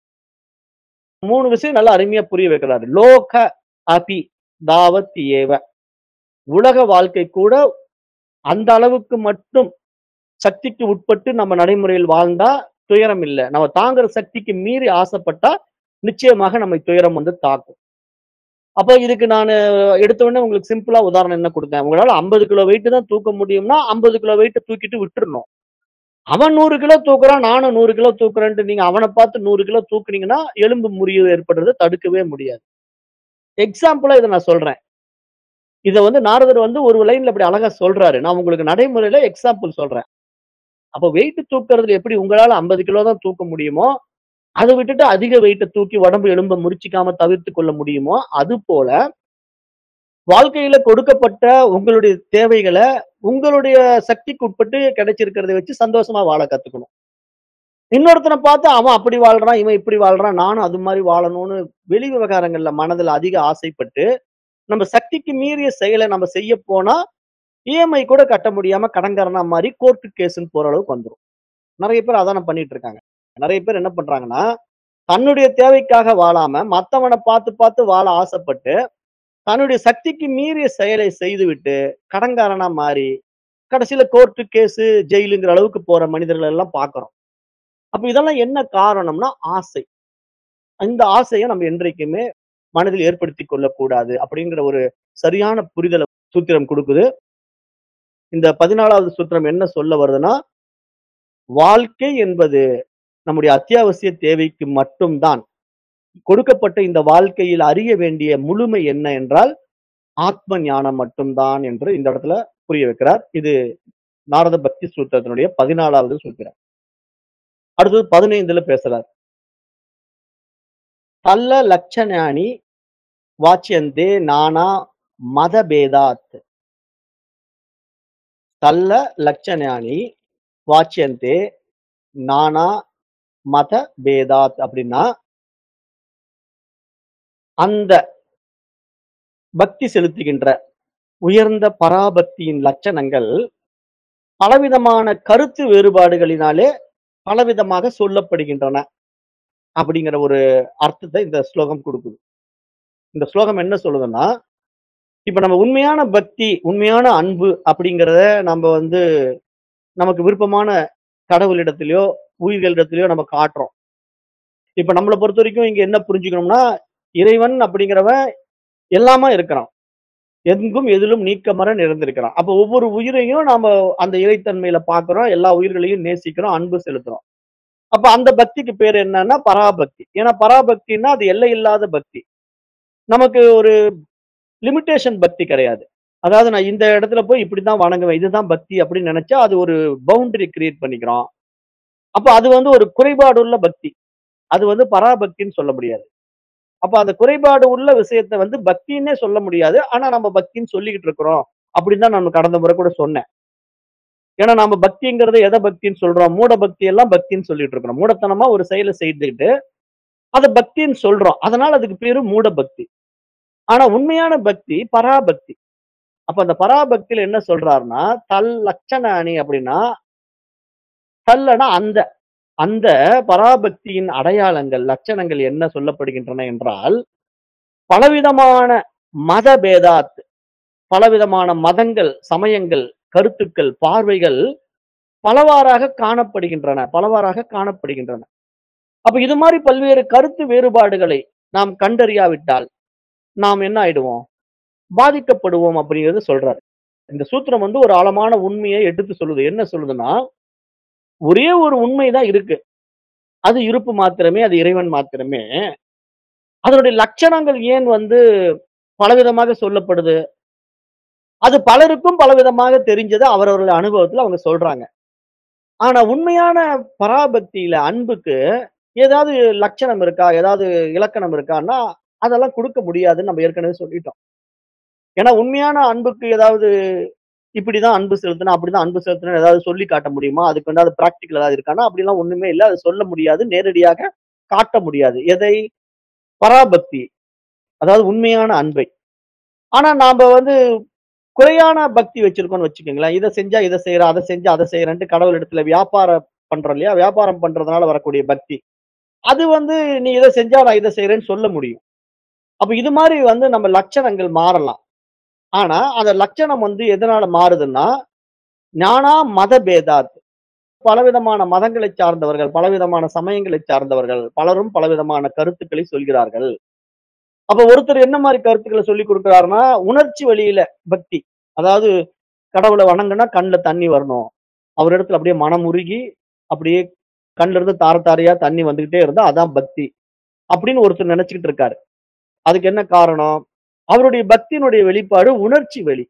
3 விஷயம் நல்லா அருமையா புரிய வைக்கிறாரு. லோக அபி தாவத் ஏவ. உலக வாழ்க்கை கூட அந்த அளவுக்கு மட்டும் சக்திக்கு உட்பட்டு நம்ம நடைமுறையில் வாழ்ந்தா துயரம் இல்ல. நம்ம தாங்குற சக்திக்கு மீறி ஆசைப்பட்டா நிச்சயமாக நம்மை துயரம் வந்து தாக்கும். அப்ப இதுக்கு நானு எடுத்த உடனே உங்களுக்கு சிம்பிளா உதாரணம் என்ன குடுத்தேன். உங்களால 50 கிலோ வெயிட் தான் தூக்க முடியும்னா 50 கிலோ வெயிட்ட தூக்கிட்டு விட்டுறணும். அவன் 100 கிலோ தூக்குறான், நானும் 100 கிலோ தூக்குறேன்ட்டு நீங்க அவன பார்த்து 100 கிலோ தூக்குனீங்கன்னா, எலும்பு முறிவு ஏற்படுறத தடுக்கவே முடியாது. எக்ஸாம்பிளா இத நான் சொல்றேன். இத வந்து நாரதர் வந்து ஒரு லைன்ல இப்படி அழகா சொல்றாரு. நான் உங்களுக்கு நடைமுறையில எக்ஸாம்பிள் சொல்றேன். அப்ப வெயிட் தூக்குறதுல எப்படி உங்களால 50 கிலோ தான் தூக்க முடியுமோ, அத விட்டுட்டு அதிக வெயிட்ட தூக்கி உடம்பு எலும்ப முறிச்சுக்காம தவிர்த்துக் கொள்ள முடியுமோ, அதுபோல வாழ்க்கையில கொடுக்கப்பட்ட உங்களுடைய தேவைகள உங்களுடைய சக்திக்கு உட்பட்டு கிடைச்சிருக்கிறத வச்சு சந்தோஷமா வாழ கத்துக்கணும். இன்னொருத்தன பார்த்து அவன் அப்படி வாழ்றான், இவன் இப்படி வாழ்றான், நானும் அது மாரி வாழணும்னு வெளி விவகாரங்கள்ல மனதுல அதிக ஆசைப்பட்டு, நம்ம சக்திக்கு மீறிய செயல நம்ம செய்ய போனா, இஎம்ஐ கூட கட்ட முடியாம கடன்காரனா மாறி கோர்ட் கேஸ்ன்னு போற அளவுக்கு வந்துரும். நெறைய பேர் அதானே பண்ணிட்டு இருக்காங்க. நெறைய பேர் என்ன பண்றாங்கன்னா, தன்னுடைய தேவைக்காக வாழாம, மத்தவன பார்த்து பார்த்து வாழ ஆசைப்பட்டு, தன்னுடைய சக்திக்கு மீறிய செயலை செய்துவிட்டு, கடன்காரனா மாறி, கடைசியில கோர்ட் கேஸு, ஜெயிலுங்கிற அளவுக்கு போற மனிதர்கள் எல்லாம் பார்க்கிறோம். அப்ப இதெல்லாம் என்ன காரணம்னா ஆசை. இந்த ஆசைய நம்ம என்றைக்குமே மனதில் ஏற்படுத்திக் கொள்ளக்கூடாது. அப்படிங்கிற ஒரு சரியான புரிதல சூத்திரம் குடுக்குது. இந்த 14வது சூத்திரம் என்ன சொல்ல வருதுன்னா, வாழ்க்கை என்பது நம்முடைய அத்தியாவசிய தேவைக்கு மட்டும் தான். கொடுக்கப்பட்ட இந்த வாழ்க்கையில் அறிய வேண்டிய முழுமை என்ன என்றால், ஆத்ம ஞானம் மட்டும் தான் என்று இந்த இடத்துல புரிய வைக்கிறார். இது நாரத பக்தி சூத்திரத்தினுடைய 14வது சூத்திரம். அடுத்தது 15ல பேசுறார். தல்ல லட்சணானி வாச்யந்தே நானா மதபேதாத். தல்ல லட்சணானி வாச்சியந்தே நானா மத பேதாத் அப்படின்னா அந்த பக்தி செலுத்துகின்ற உயர்ந்த பராபக்தியின் லட்சணங்கள் பலவிதமான கருத்து வேறுபாடுகளினாலே பலவிதமாக சொல்லப்படுகின்றன அப்படிங்கிற ஒரு அர்த்தத்தை இந்த ஸ்லோகம் கொடுக்குது இந்த ஸ்லோகம் என்ன சொல்லுதுன்னா இப்ப நம்ம உண்மையான பக்தி உண்மையான அன்பு அப்படிங்கிறத நம்ம வந்து நமக்கு விருப்பமான கடவுளிடத்திலயோ உயிர்களிடத்திலயோ நம்ம காட்டுறோம் இப்ப நம்மளை பொறுத்த வரைக்கும் இங்க என்ன புரிஞ்சுக்கணும்னா இறைவன் அப்படிங்கிறவன் எல்லாமா இருக்கிறான் எங்கும் எதிலும் நீக்கமர நிறைந்திருக்கிறான் அப்ப ஒவ்வொரு உயிரையும் நாம அந்த இறைத்தன்மையில பாக்குறோம் எல்லா உயிர்களையும் நேசிக்கிறோம் அன்பு செலுத்துறோம் அப்ப அந்த பக்திக்கு பேர் என்னன்னா பராபக்தி ஏன்னா பராபக்தின்னா அது எல்லை இல்லாத பக்தி நமக்கு ஒரு லிமிட்டேஷன் பக்தி கிடையாது அதாவது நான் இந்த இடத்துல போய் இப்படிதான் வணங்குவேன் இதுதான் பக்தி அப்படின்னு நினைச்சா அது ஒரு பவுண்டரி கிரியேட் பண்ணிக்கிறோம் அப்ப அது வந்து ஒரு குறைபாடு உள்ள பக்தி அது வந்து பராபக்தின்னு சொல்ல முடியாது அப்ப அந்த குறைபாடு உள்ள விஷயத்தை வந்து பக்தின்னே சொல்ல முடியாது ஆனா நம்ம பக்தின்னு சொல்லிக்கிட்டு இருக்கிறோம் அப்படின்னு தான் நான் கடந்த முறை கூட சொன்னேன் ஏன்னா நம்ம பக்திங்கிறத எதை பக்தின்னு சொல்றோம் மூட பக்தி எல்லாம் பக்தின்னு சொல்லிட்டு இருக்கிறோம் மூடத்தனமா ஒரு செயலை செய்துக்கிட்டு அதை பக்தின்னு சொல்றோம் அதனால அதுக்கு பேரு மூட பக்தி ஆனா உண்மையான பக்தி பராபக்தி அப்ப அந்த பராபக்தியில என்ன சொல்றாருன்னா தல் லட்சண அணி அப்படின்னா தல்லனா அந்த அந்த பராபக்தியின் அடையாளங்கள் லட்சணங்கள் என்ன சொல்லப்படுகின்றன என்றால் பலவிதமான மத பேதாத் பலவிதமான மதங்கள் சமயங்கள் கருத்துக்கள் பார்வைகள் பலவாறாக காணப்படுகின்றன பலவாறாக காணப்படுகின்றன அப்ப இது மாதிரி பல்வேறு கருத்து வேறுபாடுகளை நாம் கண்டறியாவிட்டால் நாம் என்ன ஆயிடுவோம் பாதிக்கப்படுவோம் அப்படிங்கிறது சொல்றாரு இந்த சூத்திரம் வந்து ஒரு ஆழமான உண்மையை எடுத்து சொல்லுது என்ன சொல்லுதுன்னா ஒரே ஒரு உண்மைதான் இருக்கு அது இருப்பு மாத்திரமே அது இறைவன் மாத்திரமே அதனுடைய லட்சணங்கள் ஏன் வந்து பலவிதமாக சொல்லப்படுது அது பலருக்கும் பலவிதமாக தெரிஞ்சது அவரவர்கள் அனுபவத்துல அவங்க சொல்றாங்க ஆனா உண்மையான பராபக்தியில அன்புக்கு ஏதாவது லட்சணம் இருக்கா ஏதாவது இலக்கணம் இருக்கான்னா அதெல்லாம் கொடுக்க முடியாதுன்னு நம்ம ஏற்கனவே சொல்லிட்டோம் ஏன்னா உண்மையான அன்புக்கு ஏதாவது இப்படிதான் அன்பு செலுத்தணும் அப்படிதான் அன்பு செலுத்தணும் ஏதாவது சொல்லி காட்ட முடியுமா அதுக்கு வந்து அது பிராக்டிக்கல் ஏதாவது இருக்கான்னா அப்படிலாம் ஒண்ணுமே இல்லை அது சொல்ல முடியாது நேரடியாக காட்ட முடியாது எதை பராபக்தி அதாவது உண்மையான அன்பை ஆனா நாம வந்து குறையான பக்தி வச்சிருக்கோம்னு வச்சுக்கோங்களேன் இதை செஞ்சா இதை செய்யறேன் அதை செஞ்சா அதை செய்யறேன்ட்டு கடவுள் இடத்துல வியாபாரம் பண்றோம் இல்லையா வியாபாரம் பண்றதுனால வரக்கூடிய பக்தி அது வந்து நீ இதை செஞ்சா நான் இதை செய்யறேன்னு சொல்ல முடியும் அப்ப இது மாதிரி வந்து நம்ம லட்சணங்கள் மாறலாம் ஆனா அந்த லட்சணம் வந்து எதனால மாறுதுன்னா ஞானா மத பேதாத் பலவிதமான மதங்களை சார்ந்தவர்கள் பலவிதமான சமயங்களை சார்ந்தவர்கள் பலரும் பலவிதமான கருத்துக்களை சொல்கிறார்கள் அப்ப ஒருத்தர் என்ன மாதிரி கருத்துக்களை சொல்லி கொடுக்கிறாருன்னா உணர்ச்சி வழியில பக்தி அதாவது கடவுளை வணங்குனா கண்ணுல தண்ணி வரணும் அவர் இடத்துல அப்படியே மனம் உருகி அப்படியே கண்ணுல இருந்து தார தாரையா தண்ணி வந்துகிட்டே இருந்தா அதான் பக்தி அப்படின்னு ஒருத்தர் நினைச்சுக்கிட்டு இருக்காரு அதுக்கு என்ன காரணம் அவருடைய பக்தியினுடைய வெளிப்பாடு உணர்ச்சி வழி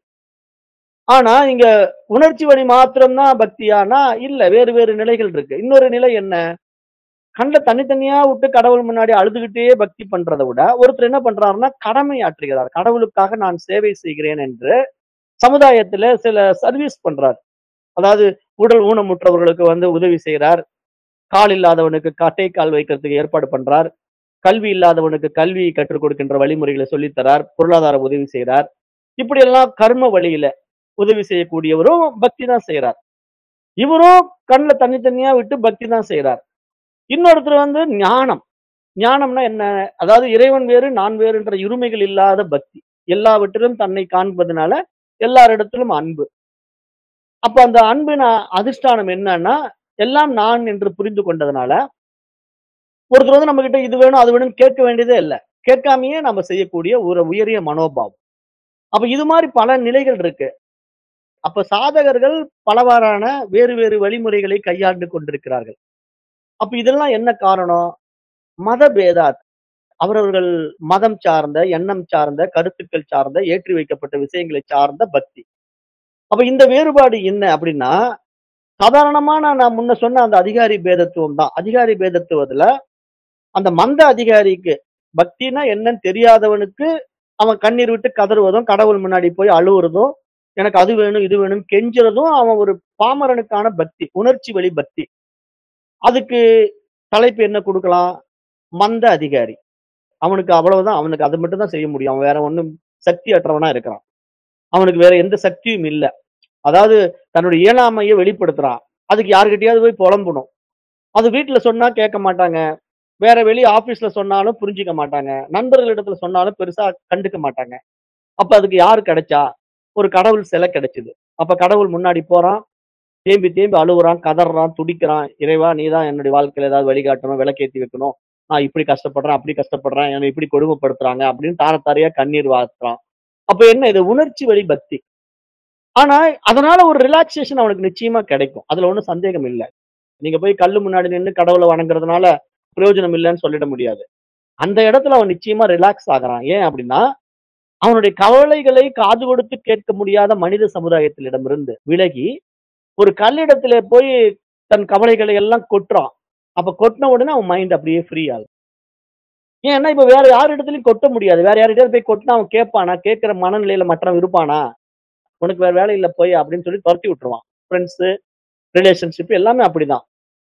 ஆனா இங்க உணர்ச்சி வழி மாத்திரம்தான் பக்தியானா இல்ல வேறு வேறு நிலைகள் இருக்கு இன்னொரு நிலை என்ன கண்ட தனித்தனியா விட்டு கடவுள் முன்னாடி அழுதுகிட்டே பக்தி பண்றதை விட ஒருத்தர் என்ன பண்றாருன்னா கடமை ஆற்றுகிறார் கடவுளுக்காக நான் சேவை செய்கிறேன் என்று சமுதாயத்துல சில சர்வீஸ் பண்றார் அதாவது உடல் ஊனமுற்றவர்களுக்கு வந்து உதவி செய்கிறார் கால் இல்லாதவனுக்கு கட்டை கால் வைக்கிறதுக்கு ஏற்பாடு பண்றார் கல்வி இல்லாதவனுக்கு கல்வி கற்றுக் கொடுக்கின்ற வழிமுறைகளை சொல்லித்தரார் பொருளாதார உதவி செய்கிறார் இப்படி எல்லாம் கர்ம வழியில உதவி செய்யக்கூடியவரும் பக்தி தான் செய்யறார் இவரும் கண்ணில் தனித்தனியா விட்டு பக்தி தான் செய்யறார் இன்னொருத்தர் வந்து ஞானம் ஞானம்னா என்ன அதாவது இறைவன் வேறு நான் வேறுன்ற இருமைகள் இல்லாத பக்தி எல்லாவற்றிலும் தன்னை காண்பதனால எல்லாரிடத்திலும் அன்பு அப்ப அந்த அன்பின் அதிஷ்டானம் என்னன்னா எல்லாம் நான் என்று புரிந்து கொண்டதுனால ஒருத்தர் வந்து நம்ம கிட்ட இது வேணும் அது வேணும்னு கேட்க வேண்டியதே இல்லை கேட்காமயே நம்ம செய்யக்கூடிய ஒரு உயரிய மனோபாவம் அப்ப இது மாதிரி பல நிலைகள் இருக்கு அப்ப சாதகர்கள் பலவாறான வேறு வேறு வழிமுறைகளை கையாண்டு கொண்டிருக்கிறார்கள் அப்ப இதெல்லாம் என்ன காரணம் மத பேதாத் அவரவர்கள் மதம் சார்ந்த எண்ணம் சார்ந்த கருத்துக்கள் சார்ந்த ஏற்றி வைக்கப்பட்ட விஷயங்களை சார்ந்த பக்தி அப்ப இந்த வேறுபாடு என்ன அப்படின்னா சாதாரணமான நான் முன்ன சொன்ன அந்த அதிகாரி பேதத்துவம் தான் அதிகாரி பேதத்துவத்துல அந்த மந்த அதிகாரிக்கு பக்தினா என்னன்னு தெரியாதவனுக்கு அவன் கண்ணீர் விட்டு கதறுவதும் கடவுள் முன்னாடி போய் அழுவுறதும் எனக்கு அது வேணும் இது வேணும் கெஞ்சுறதும் அவன் ஒரு பாமரனுக்கான பக்தி உணர்ச்சி வழி பக்தி அதுக்கு தலைப்பு என்ன கொடுக்கலாம் மந்த அதிகாரி அவனுக்கு அவ்வளவுதான் அவனுக்கு அது மட்டும் தான் செய்ய முடியும் அவன் வேற ஒண்ணும் சக்தி அற்றவனா இருக்கிறான் அவனுக்கு வேற எந்த சக்தியும் இல்ல அதாவது தன்னுடைய இயலாமையை வெளிப்படுத்துறான் அதுக்கு யாருக்கிட்டயாவது போய் புலம்பணும் அது வீட்டுல சொன்னா கேட்க மாட்டாங்க வேற வெளி ஆபீஸ்ல சொன்னாலும் புரிஞ்சுக்க மாட்டாங்க நண்பர்களிடத்துல சொன்னாலும் பெருசா கண்டுக்க மாட்டாங்க அப்ப அதுக்கு யாரு கிடைச்சா ஒரு கடவுள் சிலை கிடைச்சது அப்ப கடவுள் முன்னாடி போறான் தேம்பி தேம்பி அழுகுறான் கதறான் துடிக்கிறான் இறைவா நீ தான் என்னுடைய வாழ்க்கையில ஏதாவது வழிகாட்டணும் விளக்கேத்தி வைக்கணும் நான் இப்படி கஷ்டப்படுறேன் அப்படி கஷ்டப்படுறேன் என்னை இப்படி கொடுமைப்படுத்துறாங்க அப்படின்னு தார தாரையா கண்ணீர் வாத்துறான் அப்ப என்ன இது உணர்ச்சி வழி பக்தி ஆனா அதனால ஒரு ரிலாக்ஸேஷன் அவனுக்கு நிச்சயமா கிடைக்கும் அதுல ஒண்ணும் சந்தேகம் இல்லை நீங்க போய் கல்லு முன்னாடி நின்று கடவுளை வணங்குறதுனால பிரயோஜனம் இல்லைன்னு சொல்லிட முடியாது அந்த இடத்துல அவன் நிச்சயமா ரிலாக்ஸ் ஆகுறான் ஏன் அப்படின்னா அவனுடைய கவலைகளை காது கொடுத்து கேட்க முடியாத மனித சமுதாயத்திலிடமிருந்து விலகி ஒரு கல்லிடத்துல போய் தன் கவலைகளை எல்லாம் கொட்டுறான் அப்ப கொட்டின உடனே அவன் மைண்ட் அப்படியே ஃப்ரீ ஆகுது ஏன்னா இப்ப வேற யார் இடத்துலயும் கொட்ட முடியாது வேற யார்கிட்டயாவது போய் கொட்டினா அவன் கேட்பானா கேட்கிற மனநிலையில மற்றவன் இருப்பானா உனக்கு வேற வேலை இல்ல போய் அப்படின்னு சொல்லி துரத்தி விட்டுருவான் ஃப்ரெண்ட்ஸ் ரிலேஷன்ஷிப் எல்லாமே அப்படிதான்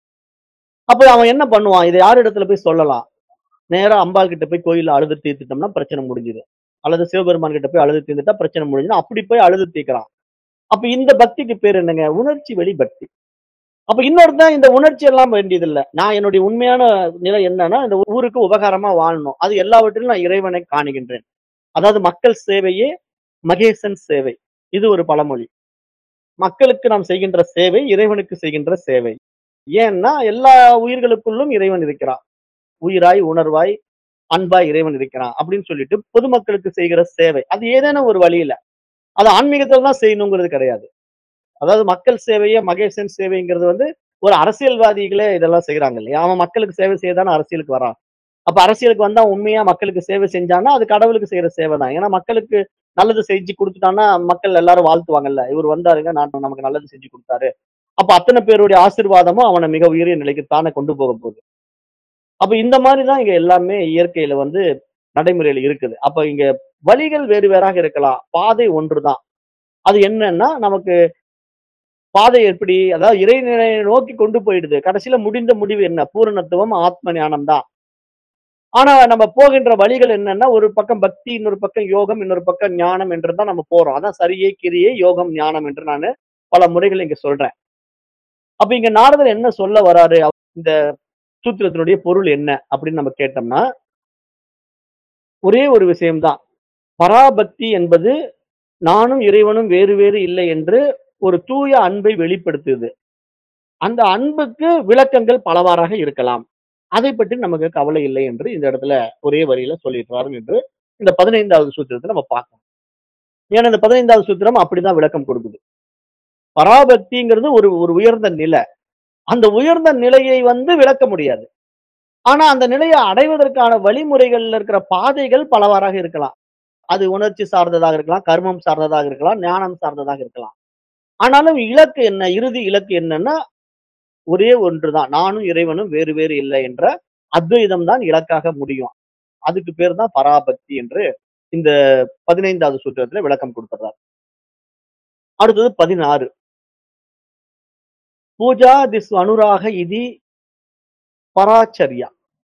அப்ப அவன் என்ன பண்ணுவான் இதை யார் இடத்துல போய் சொல்லலாம் நேரா அம்பாள் கிட்ட போய் கோயில்ல அழுது தீர்த்துட்டோம்னா பிரச்சனை முடிஞ்சுது அல்லது சிவபெருமான் கிட்ட போய் அழுது தீர்ந்துட்டா பிரச்சனை முடிஞ்சுது அப்படி போய் அழுது தீர்க்கிறான் அப்ப இந்த பக்திக்கு பேர் என்னங்க உணர்ச்சி வெளி பக்தி அப்ப இன்னொருத்தன் இந்த உணர்ச்சி எல்லாம் வேண்டியதில்லை நான் என்னுடைய உண்மையான நிலை என்னன்னா இந்த ஊருக்கு உபகாரமா வாழணும் அது எல்லாவற்றிலும் நான் இறைவனை காணுகின்றேன் அதாவது மக்கள் சேவையே மகேசன் சேவை இது ஒரு பழமொழி மக்களுக்கு நாம் செய்கின்ற சேவை இறைவனுக்கு செய்கின்ற சேவை ஏன்னா எல்லா உயிர்களுக்குள்ளும் இறைவன் இருக்கிறான் உயிராய் உணர்வாய் அன்பாய் இறைவன் இருக்கிறான் அப்படின்னு சொல்லிட்டு பொதுமக்களுக்கு செய்கிற சேவை அது ஏதேனும் ஒரு வழியில அது ஆன்மீகத்துல தான் செய்யணுங்கிறது கிடையாது அதாவது மக்கள் சேவையே மகேசன் சேவைங்கிறது வந்து ஒரு அரசியல்வாதிகளே இதெல்லாம் செய்யறாங்க இல்லையா அவன் மக்களுக்கு சேவை செய்யதானே அரசியலுக்கு வரான் அப்ப அரசியலுக்கு வந்தா உண்மையா மக்களுக்கு சேவை செஞ்சான்னா அது கடவுளுக்கு செய்யற சேவை தான் ஏன்னா மக்களுக்கு நல்லது செஞ்சு கொடுத்துட்டான்னா மக்கள் எல்லாரும் வாழ்த்துவாங்கல்ல இவர் வந்தாருங்க நான் நமக்கு நல்லது செஞ்சு கொடுத்தாரு அப்ப அத்தனை பேருடைய ஆசீர்வாதமும் அவனை மிக உயரிய நிலைக்கு தானே கொண்டு போக போகுது அப்ப இந்த மாதிரி தான் இங்க எல்லாமே இயற்கையில வந்து நடைமுறையில இருக்குது அப்ப இங்க வழிகள் வேறு வேறாக இருக்கலாம் பாதை ஒன்றுதான் அது என்னன்னா நமக்கு பாதை எப்படி அதாவது இறைநிலையை நோக்கி கொண்டு போயிடுது கடைசியில முடிந்த முடிவு என்ன பூரணத்துவம் ஆத்ம ஞானம் தான் ஆனா நம்ம போகின்ற வழிகள் என்னன்னா ஒரு பக்கம் பக்தி இன்னொரு பக்கம் யோகம் இன்னொரு பக்கம் ஞானம் என்று தான் நம்ம போறோம் அதான் சரியே கிரியே யோகம் ஞானம் என்று நான் பல முறைகள் இங்க சொல்றேன் அப்ப இங்க நாரதர் என்ன சொல்ல வராரு இந்த சூத்திரத்தினுடைய பொருள் என்ன அப்படின்னு நம்ம கேட்டோம்னா ஒரே ஒரு விஷயம்தான் பராபக்தி என்பது நானும் இறைவனும் வேறு வேறு இல்லை என்று ஒரு தூய அன்பை வெளிப்படுத்துது அந்த அன்புக்கு விளக்கங்கள் பலவாறாக இருக்கலாம் அதை பற்றி நமக்கு கவலை இல்லை என்று இந்த இடத்துல ஒரே வரியில சொல்லிடுறாரு என்று இந்த பதினைந்தாவது சூத்திரத்தை நம்ம பார்க்கணும் ஏன்னா இந்த பதினைந்தாவது சூத்திரம் அப்படிதான் விளக்கம் கொடுக்குது பராபக்திங்கிறது ஒரு ஒரு உயர்ந்த நிலை அந்த உயர்ந்த நிலையை வந்து விளக்க முடியாது ஆனா அந்த நிலையை அடைவதற்கான வழிமுறைகள்ல இருக்கிற பாதைகள் பலவாறாக இருக்கலாம் அது உணர்ச்சி சார்ந்ததாக இருக்கலாம் கர்மம் சார்ந்ததாக இருக்கலாம் ஞானம் சார்ந்ததாக இருக்கலாம் ஆனாலும் இலக்கு என்ன இறுதி இலக்கு என்னன்னா ஒரே ஒன்றுதான் நானும் இறைவனும் வேறு வேறு இல்லை என்ற அத்வைதம் தான் இலக்காக முடியும் அதுக்கு பேர் தான் பராபக்தி என்று இந்த பதினைந்தாவது சூத்திரத்துல விளக்கம் கொடுத்துறார் அடுத்தது பதினாறு பூஜா திஸ் அனுராக இதி பராச்சரியா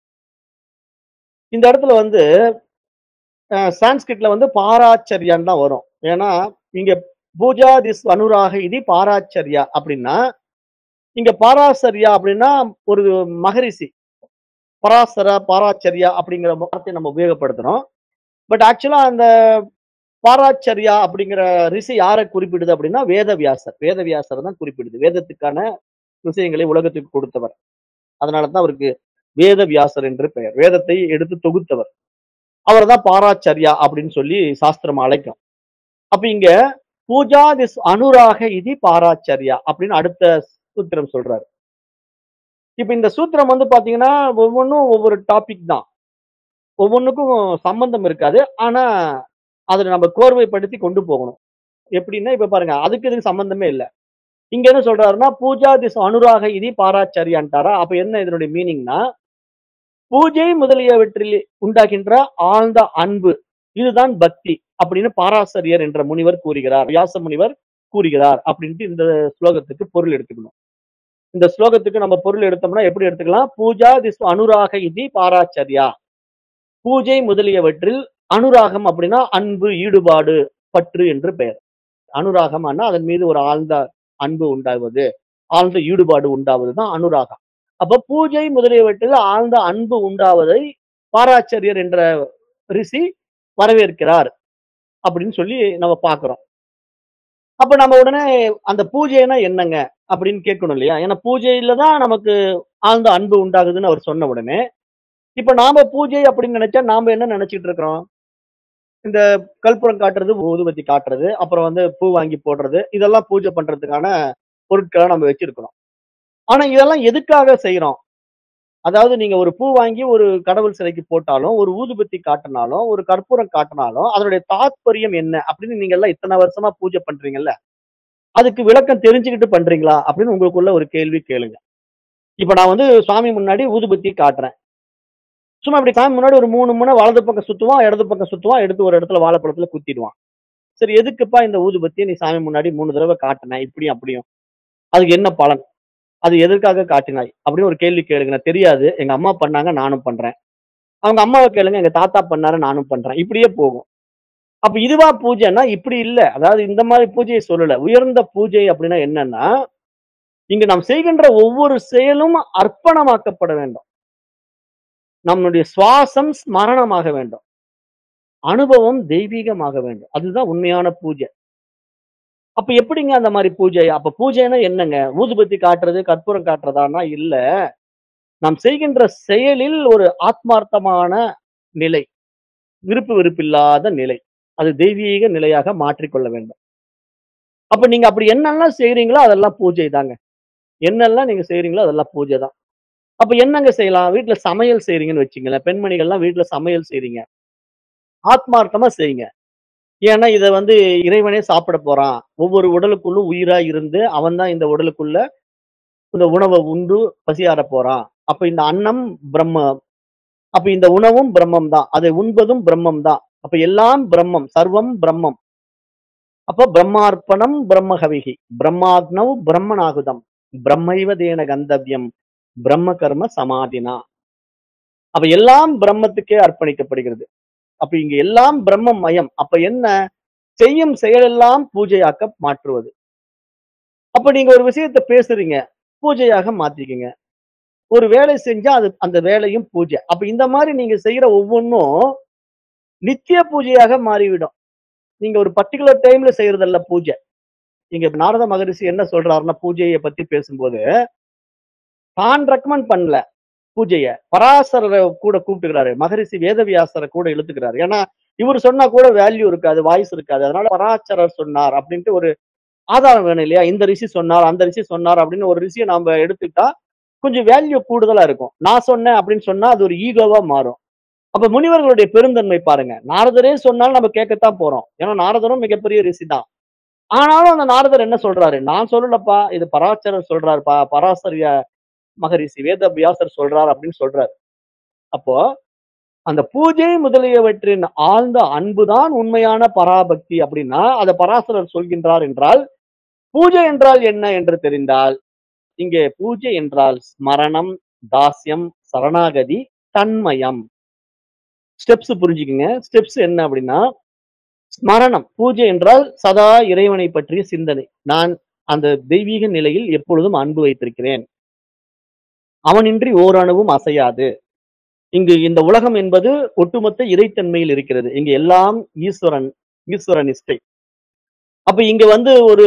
இந்த இடத்துல வந்து அஹ், சான்ஸ்கிரிட்ல வந்து பாராச்சரியான்னு தான் வரும் ஏன்னா இங்க பூஜா திஸ் அனுராக இதி பாராச்சரியா அப்படின்னா இங்க பாராசரியா அப்படின்னா ஒரு மகரிஷி பராசர பாராச்சரியா அப்படிங்கிற வார்த்தையை நம்ம உபயோகப்படுத்துறோம் பட் ஆக்சுவலா அந்த பாராச்சரியா அப்படிங்கிற ரிஷி யாரை குறிப்பிடுது அப்படின்னா வேதவியாசர் வேதவியாசர் தான் குறிப்பிடுது வேதத்துக்கான விஷயங்களை உலகத்துக்கு கொடுத்தவர் அதனால தான் அவருக்கு வேதவியாசர் என்று பெயர் வேதத்தை எடுத்து தொகுத்தவர் அவர் தான் பாராச்சரியா அப்படின்னு சொல்லி சாஸ்திரம் அழைக்கும் அப்ப இங்க பூஜா திஸ் அனுராக இது பாராச்சரியா அப்படின்னு அடுத்த சூத்திரம் சொல்றாரு இப்ப இந்த சூத்திரம் வந்து பாத்தீங்கன்னா ஒவ்வொன்றும் ஒவ்வொரு டாபிக் தான் ஒவ்வொன்றுக்கும் சம்பந்தம் இருக்காது ஆனா அதை நம்ம கோர்வைப்படுத்தி கொண்டு போகணும் எப்படின்னா இப்ப பாருங்க அதுக்கு இதுக்கு சம்பந்தமே இல்லை இங்க என்ன சொல்றாருன்னா பூஜா திஸ் அனுராக இது பாராச்சரியான்ட்டாரா அப்ப என்ன இதனுடைய மீனிங்னா பூஜை முதலியவற்றில் உண்டாகின்ற ஆழ்ந்த அன்பு இதுதான் பக்தி அப்படின்னு பாராசரியர் என்ற முனிவர் கூறுகிறார் வியாச முனிவர் கூறுகிறார் அப்படின்ட்டு இந்த ஸ்லோகத்துக்கு பொருள் எடுத்துக்கணும் இந்த ஸ்லோகத்துக்கு நம்ம பொருள் எடுத்தோம்னா எப்படி எடுத்துக்கலாம் பூஜா திஸ் அனுராக இது பாராச்சரியா பூஜை முதலியவற்றில் அனுராகம் அப்படின்னா அன்பு ஈடுபாடு பற்று என்று பெயர் அனுராகம் அதன் மீது ஒரு ஆழ்ந்த அன்பு உண்டாவது ஆழ்ந்த ஈடுபாடு உண்டாவது தான் அனுராகம் அப்ப பூஜை முதலியவற்றில் ஆழ்ந்த அன்பு உண்டாவதை பாராச்சரியர் என்ற ரிஷி வரவேற்கிறார் அப்படின்னு சொல்லி நம்ம பார்க்கிறோம் அப்ப நம்ம உடனே அந்த பூஜைனா என்னங்க அப்படின்னு கேட்கணும் இல்லையா ஏன்னா பூஜையில தான் நமக்கு ஆழ்ந்த அன்பு உண்டாகுதுன்னு அவர் சொன்ன உடனே இப்ப நாம பூஜை அப்படின்னு நினைச்சா நாம என்ன நினைச்சிட்டு இருக்கிறோம் இந்த கற்பூரம் காட்டுறது ஊதுபத்தி காட்டுறது அப்புறம் வந்து பூ வாங்கி போடுறது இதெல்லாம் பூஜை பண்றதுக்கான பொருட்களை நம்ம வச்சிருக்கிறோம் ஆனா இதெல்லாம் எதுக்காக செய்யறோம் அதாவது நீங்க ஒரு பூ வாங்கி ஒரு கடவுள் சிலைக்கு போட்டாலும் ஒரு ஊதுபத்தி காட்டினாலும் ஒரு கற்பூரம் காட்டினாலும் அதனுடைய தாத்பரியம் என்ன அப்படின்னு நீங்க எல்லாம் இத்தனை வருஷமா பூஜை பண்றீங்கல்ல அதுக்கு விளக்கம் தெரிஞ்சுக்கிட்டு பண்றீங்களா அப்படின்னு உங்களுக்குள்ள ஒரு கேள்வி கேளுங்க இப்ப நான் வந்து சுவாமி முன்னாடி ஊதுபத்தி காட்டுறேன் சும்மா இப்படி சாமி முன்னாடி ஒரு மூணு முனை வலது பக்கம் சுத்துவான் இடது பக்கம் சுத்துவான் எடுத்து ஒரு இடத்துல வாழைப்பழத்துல குத்திடுவான் சரி எதுக்குப்பா இந்த ஊதுபத்தியை நீ சாமி முன்னாடி மூணு தடவை காட்டின இப்படியும் அப்படியும் அதுக்கு என்ன பலன் அது எதற்காக காட்டினாய் அப்படின்னு ஒரு கேள்வி கேளுங்க நான் தெரியாது எங்க அம்மா பண்ணாங்க நானும் பண்றேன் அவங்க அம்மாவை கேளுங்க எங்க தாத்தா பண்ணாரு நானும் பண்றேன் இப்படியே போகும் அப்ப இதுவா பூஜைன்னா இப்படி இல்ல அதாவது இந்த மாதிரி பூஜையை சொல்லல உயர்ந்த பூஜை அப்படின்னா என்னன்னா இங்க நாம் செய்கின்ற ஒவ்வொரு செயலும் அர்ப்பணமாக்கப்பட வேண்டும் நம்முடைய சுவாசம் ஸ்மரணமாக வேண்டும் அனுபவம் தெய்வீகமாக வேண்டும் அதுதான் உண்மையான பூஜை அப்ப எப்படிங்க அந்த மாதிரி பூஜை அப்ப பூஜைனா என்னங்க ஊதுபத்தி காட்டுறது கற்பூரம் காட்டுறதானா இல்ல நாம் செய்கின்ற செயலில் ஒரு ஆத்மார்த்தமான நிலை விருப்பு வெறுப்பில்லாத நிலை அது தெய்வீக நிலையாக மாற்றிக்கொள்ள வேண்டும் அப்ப நீங்க அப்படி என்னெல்லாம் செய்றீங்களோ அதெல்லாம் பூஜை தாங்க என்னெல்லாம் நீங்க செய்றீங்களோ அதெல்லாம் பூஜை தான் அப்ப என்னங்க செய்யலாம் வீட்டுல சமையல் செய்றீங்கன்னு வச்சுங்களேன் பெண்மணிகள்லாம் வீட்டுல சமையல் செய்றீங்க ஆத்மார்த்தமா செய்யுங்க ஏன்னா இத வந்து இறைவனே சாப்பிட போறான் ஒவ்வொரு உடலுக்குள்ளும் உயிரா இருந்து அவன் தான் இந்த உடலுக்குள்ள இந்த உணவை உண்டு பசியார போறான் அப்ப இந்த அன்னம் பிரம்ம அப்ப இந்த உணவும் பிரம்மம் தான் அதை உண்பதும் பிரம்மம் தான் அப்ப எல்லாம் பிரம்மம் சர்வம் பிரம்மம் அப்ப பிரம்மார்ப்பணம் பிரம்மஹவிகி பிரம்மாக்னவ் பிரம்மனாகுதம் பிரம்மைவ தேன கந்தவியம் பிரம்ம கர்ம சமாதினா அப்ப எல்லாம் பிரம்மத்துக்கே அர்ப்பணிக்கப்படுகிறது அப்ப இங்க எல்லாம் பிரம்ம மயம் அப்ப என்ன செய்யும் செயலெல்லாம் பூஜையாக்க மாற்றுவது அப்ப நீங்க ஒரு விஷயத்த பேசுறீங்க பூஜையாக மாத்திக்கங்க ஒரு வேலை செஞ்சா அது அந்த வேலையும் பூஜை அப்ப இந்த மாதிரி நீங்க செய்யற ஒவ்வொன்றும் நித்திய பூஜையாக மாறிவிடும் நீங்க ஒரு பர்டிகுலர் டைம்ல செய்யறதல்ல பூஜை இங்க நாரத மகரிஷி என்ன சொல்றாருன்னா பூஜையை பத்தி பேசும்போது தான் ரெக்கமெண்ட் பண்ணல பூஜைய பராசரரை கூட கூப்பிட்டுக்கிறாரு மகரிஷி வேதவியாசரை கூட இழுத்துக்கிறாரு ஏன்னா இவர் சொன்னா கூட வேல்யூ இருக்காது வாய்ஸ் இருக்காது அதனால பராசரர் சொன்னார் அப்படின்ட்டு ஒரு ஆதாரம் வேணும் இல்லையா இந்த ரிஷி சொன்னார் அந்த ரிஷி சொன்னார் அப்படின்னு ஒரு ரிஷியை நாம எடுத்துக்கிட்டா கொஞ்சம் வேல்யூ கூடுதலா இருக்கும் நான் சொன்னேன் அப்படின்னு சொன்னா அது ஒரு ஈகோவா மாறும் அப்ப முனிவர்களுடைய பெருந்தன்மை பாருங்க நாரதரே சொன்னாலும் நம்ம கேட்கத்தான் போறோம் ஏன்னா நாரதரும் மிகப்பெரிய ரிஷி தான் ஆனாலும் அந்த நாரதர் என்ன சொல்றாரு நான் சொல்லலப்பா இது பராசரர் சொல்றாருப்பா பராசரிய மகரிஷி வேத வியாசர் சொல்றார் அப்படின்னு சொல்றாரு அப்போ அந்த பூஜை முதலியவற்றின் ஆழ்ந்த அன்புதான் உண்மையான பராபக்தி அப்படின்னா அதை பராசரர் சொல்கின்றார் என்றால் பூஜை என்றால் என்ன என்று தெரிந்தால் இங்கே பூஜை என்றால் ஸ்மரணம் தாஸ்யம் சரணாகதி தன்மயம் ஸ்டெப்ஸ் புரிஞ்சுக்குங்க ஸ்டெப்ஸ் என்ன அப்படின்னா ஸ்மரணம் பூஜை என்றால் சதா இறைவனை பற்றிய சிந்தனை நான் அந்த தெய்வீக நிலையில் எப்பொழுதும் அன்பு வைத்திருக்கிறேன் அவனின்றி ஓரணுவும் அசையாது இங்கு இந்த உலகம் என்பது ஒட்டுமொத்த இறைத்தன்மையில் இருக்கிறது இங்க எல்லாம் ஈஸ்வரன் ஈஸ்வர நிஷ்டை அப்ப இங்க வந்து ஒரு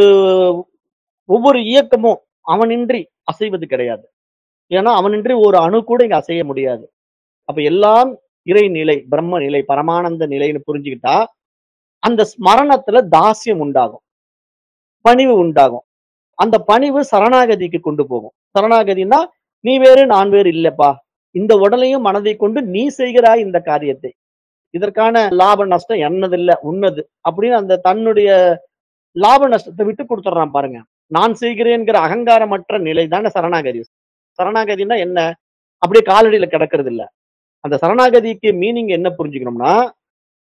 ஒவ்வொரு இயக்கமும் அவனின்றி அசைவது கிடையாது ஏன்னா அவனின்றி ஒரு அணு கூட இங்க அசைய முடியாது அப்ப எல்லாம் இறை நிலை பிரம்ம நிலை பரமானந்த நிலைன்னு புரிஞ்சுக்கிட்டா அந்த ஸ்மரணத்துல தாசியம் உண்டாகும் பணிவு உண்டாகும் அந்த பணிவு சரணாகதிக்கு கொண்டு போகும் சரணாகதினா நீ வேறு நான் வேறு இல்லப்பா இந்த உடலையும் மனதை கொண்டு நீ செய்கிறாய் இந்த காரியத்தை இதற்கான லாப நஷ்டம் என்னதில்ல உன்னது அப்படின்னு அந்த தன்னுடைய லாப நஷ்டத்தை விட்டு கொடுத்துட்றான் பாருங்க நான் செய்கிறேங்கிற அகங்காரமற்ற நிலை தானே சரணாகதி சரணாகதினா என்ன அப்படியே காலடியில கிடக்கிறது இல்ல அந்த சரணாகதிக்கு மீனிங் என்ன புரிஞ்சுக்கணும்னா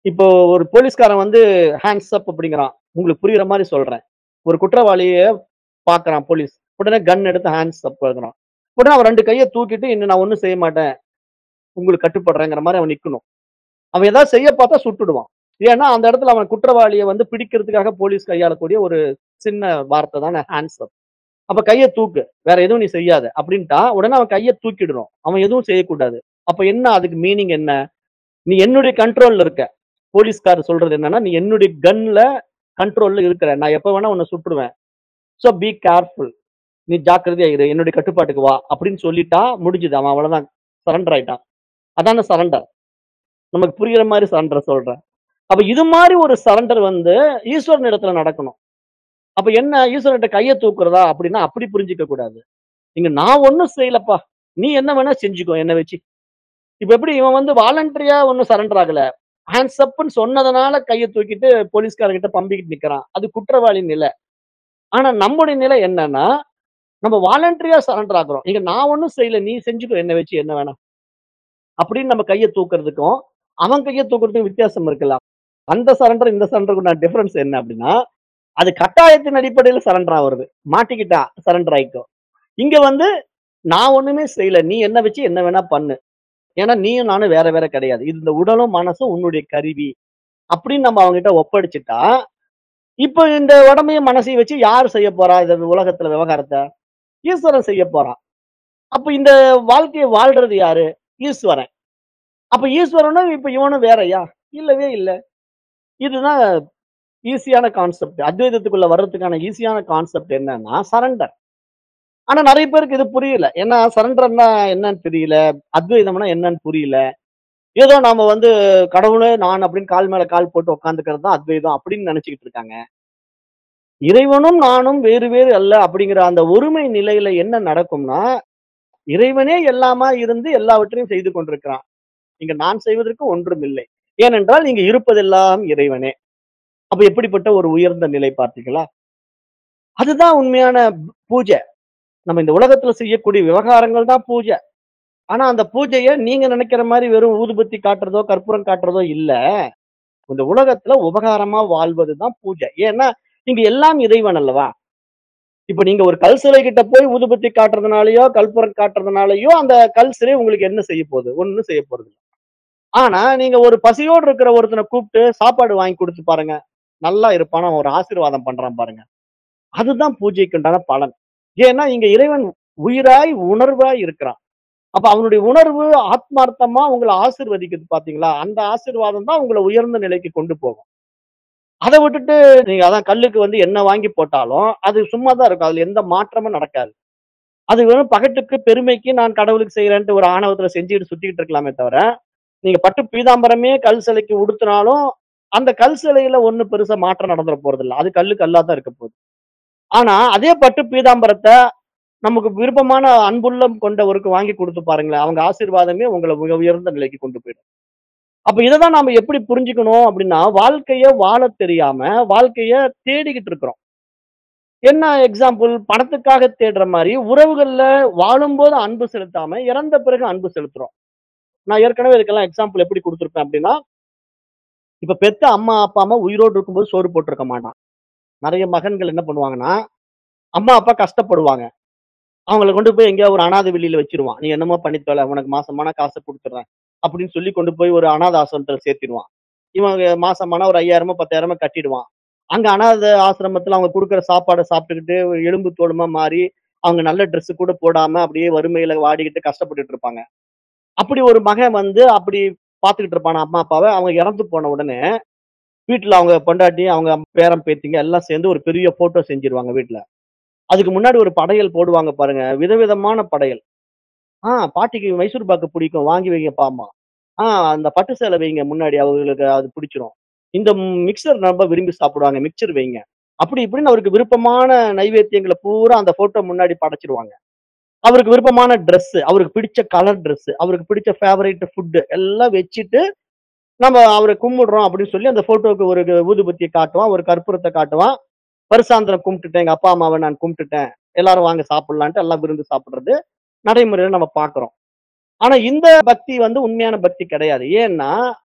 இப்போ ஒரு போலீஸ்காரன் வந்து ஹேண்ட்ஸ் அப் அப்படிங்கிறான். உங்களுக்கு புரியிற மாரி சொல்றேன். ஒரு குற்றவாளிய பார்க்குறான் போலீஸ். உடனே கன் எடுத்து ஹேண்ட்ஸ் அப் கேட்குறான். உடனே அவன் 2 கைய தூக்கிட்டு, "இன்னும் நான் ஒண்ணும் செய்ய மாட்டேன். உங்களுக்கு கட்டுப்படுறேங்கிற" மாரி அவன் நிக்கணும். அவன் ஏதாவது செய்ய பார்த்தா சுட்டுடுவான். ஏன்னா, அந்த இடத்துல அவன் குற்றவாளிய வந்து பிடிக்கிறதுக்காக போலீஸ் கையாளக்கூடிய ஒரு சின்ன வார்த்தை தானே ஹேண்ட்ஸ் அப். அப்ப கைய தூக்கு. வேற எதுவும் நீ செய்யாத அப்படின்ட்டா, உடனே அவன் கைய தூக்கிடணும். அவன் எதுவும் செய்யக்கூடாது. அப்ப என்ன அதுக்கு மீனிங் என்ன? நீ என்னுடைய கண்ட்ரோல்ல இருக்க. போலீஸ்காரர் சொல்றது என்னன்னா, "நீ என்னுடைய கன்ல கண்ட்ரோல்ல இருக்கிற. நான் எப்ப வேணா உன்ன சுட்டுருவேன். So be careful. நீ ஜாக்கிரதையா இரு. என்னுடைய கட்டுப்பாட்டுக்கு வா" அப்படின்னு சொல்லிட்டா முடிஞ்சுது. அவன் அவ்வளவுதான். சரண்டர் ஆயிட்டான். அதானே சரண்டர். நமக்கு புரியிற மாரி சரண்டர் சொல்றேன். அப்ப இது மாரி ஒரு சரண்டர் வந்து ஈஸ்வரன் இடத்துல நடக்கணும். அப்ப என்ன ஈஸ்வரன்ட்ட கைய தூக்குறதா அப்படின்னா, அப்படி புரிஞ்சுக்க கூடாது. இங்க நான் ஒண்ணும் செய்யலப்பா. நீ என்ன வேணா செஞ்சுக்கோ என்ன வச்சு. இப்ப எப்படி இவன் வந்து வாலண்டரியா ஒண்ணும் சரண்டர் ஆகல. ஹேண்ட்ஸ் அப்ன்னு சொன்னதுனால கைய தூக்கிட்டு போலீஸ்காரன்கிட்ட பம்பிக்கிட்டு நிக்கிறான். அது குற்றவாளி நிலை. ஆனா நம்முடைய நிலை என்னன்னா, நம்ம வாலண்டரியா சரண்டர் ஆகுறோம். இங்க நான் ஒண்ணும் செய்யல. நீ செஞ்சுக்கோ என்ன வச்சு என்ன வேணா. அப்படின்னு நம்ம கைய தூக்குறதுக்கும், அவன் கைய தூக்குறதுக்கும் வித்தியாசம் இருக்குல்ல. அந்த சரண்டர் இந்த சரண்டருக்குண்டான டிஃபரன்ஸ் என்ன அப்படின்னா, அது கட்டாயத்தின் அடிப்படையில சரண்டர் ஆவுறது. மாட்டிக்கிட்டா சரண்டர் ஆயிக்கோ. இங்க வந்து நான் ஒண்ணுமே செய்யல. நீ என்ன வச்சு என்ன வேணா பண்ணு. ஏன்னா நீயும் நானும் வேற வேற கிடையாது. இது இந்த உடலும், மனசும் உன்னுடைய கருவி. அப்படின்னு நம்ம அவங்ககிட்ட ஒப்படைச்சுட்டா, இப்ப இந்த உடம்பையும் மனசையும் வச்சு யார் செய்ய போறா இந்த உலகத்துல விவகாரத்த? ஈஸ்வரன் செய்ய போறான். அப்ப இந்த வாழ்க்கைய வாழ்றது யாரு? ஈஸ்வரன். அப்ப ஈஸ்வரனும் இப்ப இவனும் வேறயா? இல்லவே இல்ல. இதுதான் ஈஸியான கான்செப்ட். அத்வைதத்துக்குள்ள வர்றதுக்கான ஈஸியான கான்செப்ட் என்னன்னா, சரண்டர். ஆனா நெறைய பேருக்கு இது புரியல. ஏன்னா சரண்டர்ன்னா என்னன்னு தெரியல. அத்வைதம்னா என்னன்னு புரியல. ஏதோ நாம வந்து கடவுளே நான் அப்படின்னு கால் மேல கால் போட்டு உட்கார்ந்துக்கிறது தான் அத்வைதம் அப்படின்னு நெனச்சுக்கிட்டு இருக்காங்க. இறைவனும் நானும் வேறு வேறு அல்ல அப்படிங்கிற அந்த ஒருமை நிலையில என்ன நடக்கும்னா, இறைவனே எல்லாமா இருந்து எல்லாவற்றையும் செய்து கொண்டிருக்கிறான். இங்க நான் செய்வதற்கு ஒன்றும் இல்லை. ஏனென்றால் இங்க இருப்பதெல்லாம் இறைவனே. அப்ப எப்படிப்பட்ட ஒரு உயர்ந்த நிலை பார்த்தீங்களா? அதுதான் உண்மையான பூஜை. நம்ம இந்த உலகத்துல செய்யக்கூடிய விவகாரங்கள் தான் பூஜை. ஆனா அந்த பூஜைய நீங்க நினைக்கிற மாரி வெறும் ஊதுபத்தி காட்டுறதோ, கற்பூரம் காட்டுறதோ இல்ல. இந்த உலகத்துல உபகாரமா வாழ்வது தான் பூஜை. ஏன்னா, இங்க எல்லாம் இறைவன் அல்லவா? இப்ப நீங்க ஒரு கல் சிலை கிட்ட போய் ஊதுபத்தி காட்டுறதுனாலயோ, கற்பூரம் காட்டுறதுனாலயோ அந்த கல் சிலை உங்களுக்கு என்ன செய்ய போகுது? ஒண்ணும் செய்ய போறதில்ல. ஆனா, நீங்க ஒரு பசியோடு இருக்கிற ஒருத்தன கூப்பிட்டு சாப்பாடு வாங்கி குடுத்து பாருங்க. நல்லா இருப்பான். அவன் ஒரு ஆசீர்வாதம் பண்றான் பாருங்க. அதுதான் பூஜைக்கு உண்டான பலன். ஏன்னா, இங்க இறைவன் உயிராய், உணர்வாய் இருக்கிறான். அப்ப அவனுடைய உணர்வு ஆத்மார்த்தமா உங்கள ஆசீர்வதிக்குது பார்த்தீங்களா? அந்த ஆசீர்வாதம் தான் உங்கள உயர்ந்த நிலைக்கு கொண்டு போகும். அத விட்டுட்டு நீங்க அதான் கல்லுக்கு வந்து எண்ணெய் வாங்கி போட்டாலும், அது சும்மா தான் இருக்கும். அதுல எந்த மாற்றமும் நடக்காது. அது வெறும் பகட்டுக்கு, பெருமைக்கு நான் கடவுளுக்கு செய்றேன்ட்டு ஒரு ஆணவத்துல செஞ்சுட்டு சுத்திக்கிட்டு இருக்கலாமே தவிர, நீங்க பட்டு பீதாம்பரமே கல் சிலைக்கு உடுத்துனாலும், அந்த கல் சிலையில ஒண்ணும் பெருசா மாற்றம் நடந்துற போறதில்ல. அது கல்லு கல்லா தான் இருக்க போகுது. ஆனா, அதே பட்டு பீதாம்பரத்த நமக்கு விருப்பமான அன்புள்ளம் கொண்டவருக்கு வாங்கி குடுத்து பாருங்களேன். அவங்க ஆசீர்வாதமே உங்கள மிக உயர்ந்த நிலைக்கு கொண்டு போயிடும். அப்ப இத தான் நாம எப்படி புரிஞ்சுக்கணும் அப்படின்னா, வாழ்க்கைய வாழத் தெரியாம, வாழ்க்கைய தேடிக்கிட்டு இருக்கிறோம். என்ன எக்ஸாம்பிள் பணத்துக்காக தேடுற மாரி, உறவுகள்ல வாழும்போது அன்பு செலுத்தாம, இறந்த பிறகு அன்பு செலுத்துறோம். நான் ஏற்கனவே இதுக்கெல்லாம் எக்ஸாம்பிள் எப்படி குடுத்திருப்பேன் அப்படின்னா, இப்ப பெத்த அம்மா, அப்பா, அம்மா உயிரோடு இருக்கும்போது சோறு போட்டுருக்க மாட்டான். நெறைய மகன்கள் என்ன பண்ணுவாங்கன்னா, அம்மா, அப்பா கஷ்டப்படுவாங்க. அவங்கள கொண்டு போய் எங்கேயோ ஒரு அனாதை வில்லில வச்சுருவான். "நீ என்னமோ பண்ணி தொல. உனக்கு மாசமானா காச குடுத்துடுறேன்." அப்படின்னு சொல்லி கொண்டு போய் ஒரு அனாதை ஆசிரமத்துல சேர்த்திருவான். இவன் மாசமானா ஒரு 5000மோ, 10,000மோ கட்டிடுவான். அங்க அனாதை ஆசிரமத்துல அவங்க குடுக்குற சாப்பாட சாப்பிட்டுக்கிட்டு, ஒரு எலும்பு தோலுமா மாறி, அவங்க நல்ல ட்ரெஸ் கூட போடாம அப்படியே வறுமையில வாடிக்கிட்டு கஷ்டப்பட்டுட்டு இருப்பாங்க. அப்படி ஒரு மகன் வந்து அப்படி பார்த்துக்கிட்டு இருப்பானா அம்மா, அப்பாவ. அவங்க இறந்து போன உடனே, வீட்ல அவங்க பொண்டாட்டி, அவங்க பேரன், பேத்திங்க எல்லாம் சேர்ந்து ஒரு பெரிய ஃபோட்டோ செஞ்சுருவாங்க வீட்ல. அதுக்கு முன்னாடி ஒரு படையல் போடுவாங்க பாருங்க. விதவிதமான படையல். "ஆ பாட்டிக்கு மைசூர் பாக்கு பிடிக்கும். வாங்கி வைங்கப்பாம்மா." "ஆ அந்த பட்டு சேலை வைங்க முன்னாடி அவங்களுக்கு அது பிடிச்சிரும்." "இந்த மிக்ஸர் ரொம்ப விரும்பி சாப்பிடுவாங்க. மிக்சர் வைங்க." அப்படி இப்படின்னு அவருக்கு விருப்பமான நைவேத்தியங்கள பூரா அந்த ஃபோட்டோ முன்னாடி படைச்சுருவாங்க. அவருக்கு விருப்பமான ட்ரெஸ், அவருக்கு பிடிச்ச கலர் ட்ரெஸ், அவருக்கு பிடிச்ச ஃபேவரைட் ஃபுட் எல்லாம் வச்சுட்டு, நம்ம அவர கும்பிடுறோம் அப்படின்னு சொல்லி அந்த ஃபோட்டோக்கு ஒரு ஊதுபத்திய காட்டுவான், ஒரு கற்பூரத்த காட்டுவான். வருஷாந்திரம் கும்பிட்டுட்டேன். எங்க அப்பா, அம்மாவ நான் கும்பிட்டுட்டேன். எல்லாரும் வாங்க சாப்பிடலான்ட்டு எல்லாம் விருந்து சாப்பிடுறது நடைமுறையில நம்ம பார்க்கிறோம். ஆனா இந்த பக்தி வந்து உண்மையான பக்தி கிடையாது. ஏன்னா,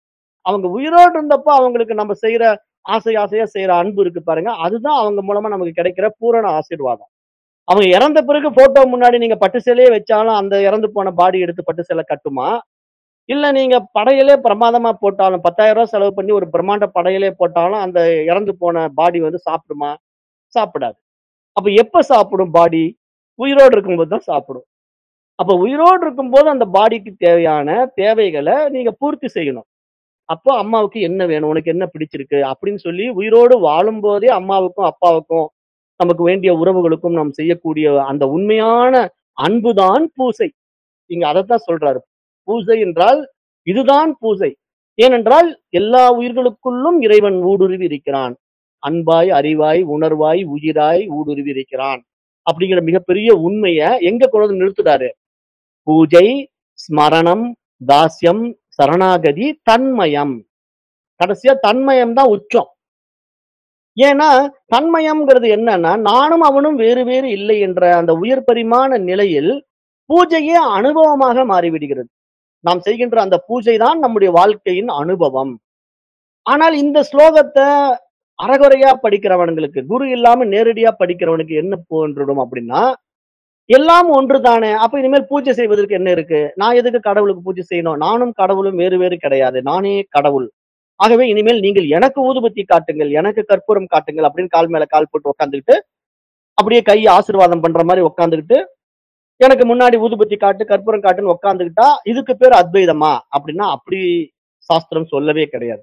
அவங்க உயிரோடு இருந்தப்போ அவங்களுக்கு நம்ம செய்யற ஆசை ஆசையா செய்யற அன்பு இருக்கு பாருங்க அதுதான் அவங்க மூலமா நமக்கு கிடைக்கிற பூரண ஆசீர்வாதம் அவங்க இறந்த பிறகு போட்டோ முன்னாடி நீங்க பட்டு சேலையே வச்சாலும் அந்த இறந்து போன பாடி எடுத்து பட்டு சேலை கட்டுமா இல்ல நீங்க படையலே பிரமாதமா போட்டாலும் பத்தாயிரம் ரூபாய் செலவு பண்ணி ஒரு பிரம்மாண்ட படையலே போட்டாலும் அந்த இறந்து போன பாடி வந்து சாப்பிடுமா சாப்பிடாது அப்ப எப்ப சாப்பிடும் பாடி உயிரோடு இருக்கும்போது தான் சாப்பிடும் அப்ப உயிரோடு இருக்கும்போது அந்த பாடிக்கு தேவையான தேவைகளை நீங்க பூர்த்தி செய்யணும் அப்போ அம்மாவுக்கு என்ன வேணும் உனக்கு என்ன பிடிச்சிருக்கு அப்படின்னு சொல்லி உயிரோடு வாழும்போதே அம்மாவுக்கும் அப்பாவுக்கும் நமக்கு வேண்டிய உறவுகளுக்கும் நாம் செய்யக்கூடிய அந்த உண்மையான அன்புதான் பூசை இங்க அதைத்தான் சொல்றாரு பூசை என்றால் இதுதான் பூசை ஏனென்றால் எல்லா உயிர்களுக்குள்ளும் இறைவன் ஊடுருவி இருக்கிறான் அன்பாய் அறிவாய் உணர்வாய் உயிராய் ஊடுருவி இருக்கிறான் அப்படிங்கிற மிகப்பெரிய உண்மையை எங்க கொண்டு வந்து நிறுத்துறாரு பூஜை ஸ்மரணம் தாஸ்யம் சரணாகதி தன்மயம் கடைசியா தன்மயம் தான் உச்சம் ஏன்னா தன்மயம்ங்கிறது என்னன்னா நானும் அவனும் வேறு வேறு இல்லை என்ற அந்த உயர் பரிமாண நிலையில் பூஜையே அனுபவமாக மாறிவிடுகிறது நாம் செய்கின்ற அந்த பூஜை தான் நம்முடைய வாழ்க்கையின் அனுபவம் ஆனால் இந்த ஸ்லோகத்தை அறகுறையா படிக்கிறவனுங்களுக்கு குரு இல்லாம நேரடியா படிக்கிறவனுக்கு என்ன போன்றிடும் அப்படின்னா எல்லாம் ஒன்று தானே அப்ப இனிமேல் பூஜை செய்வதற்கு என்ன இருக்கு நான் எதுக்கு கடவுளுக்கு பூஜை செய்யணும் நானும் கடவுளும் வேறு வேறு கிடையாது நானே கடவுள் ஆகவே இனிமேல் நீங்கள் எனக்கு ஊதுபத்தி காட்டுங்கள் எனக்கு கற்பூரம் காட்டுங்கள் அப்படின்னு கால் மேல கால் போட்டு உட்காந்துக்கிட்டு அப்படியே கை ஆசீர்வாதம் பண்ற மாதிரி உட்காந்துக்கிட்டு எனக்கு முன்னாடி ஊதுபத்தி காட்டு கற்பூரம் காட்டுன்னு உட்காந்துக்கிட்டா இதுக்கு பேர் அத்வைதமா அப்படின்னா அப்படி சாஸ்திரம் சொல்லவே கிடையாது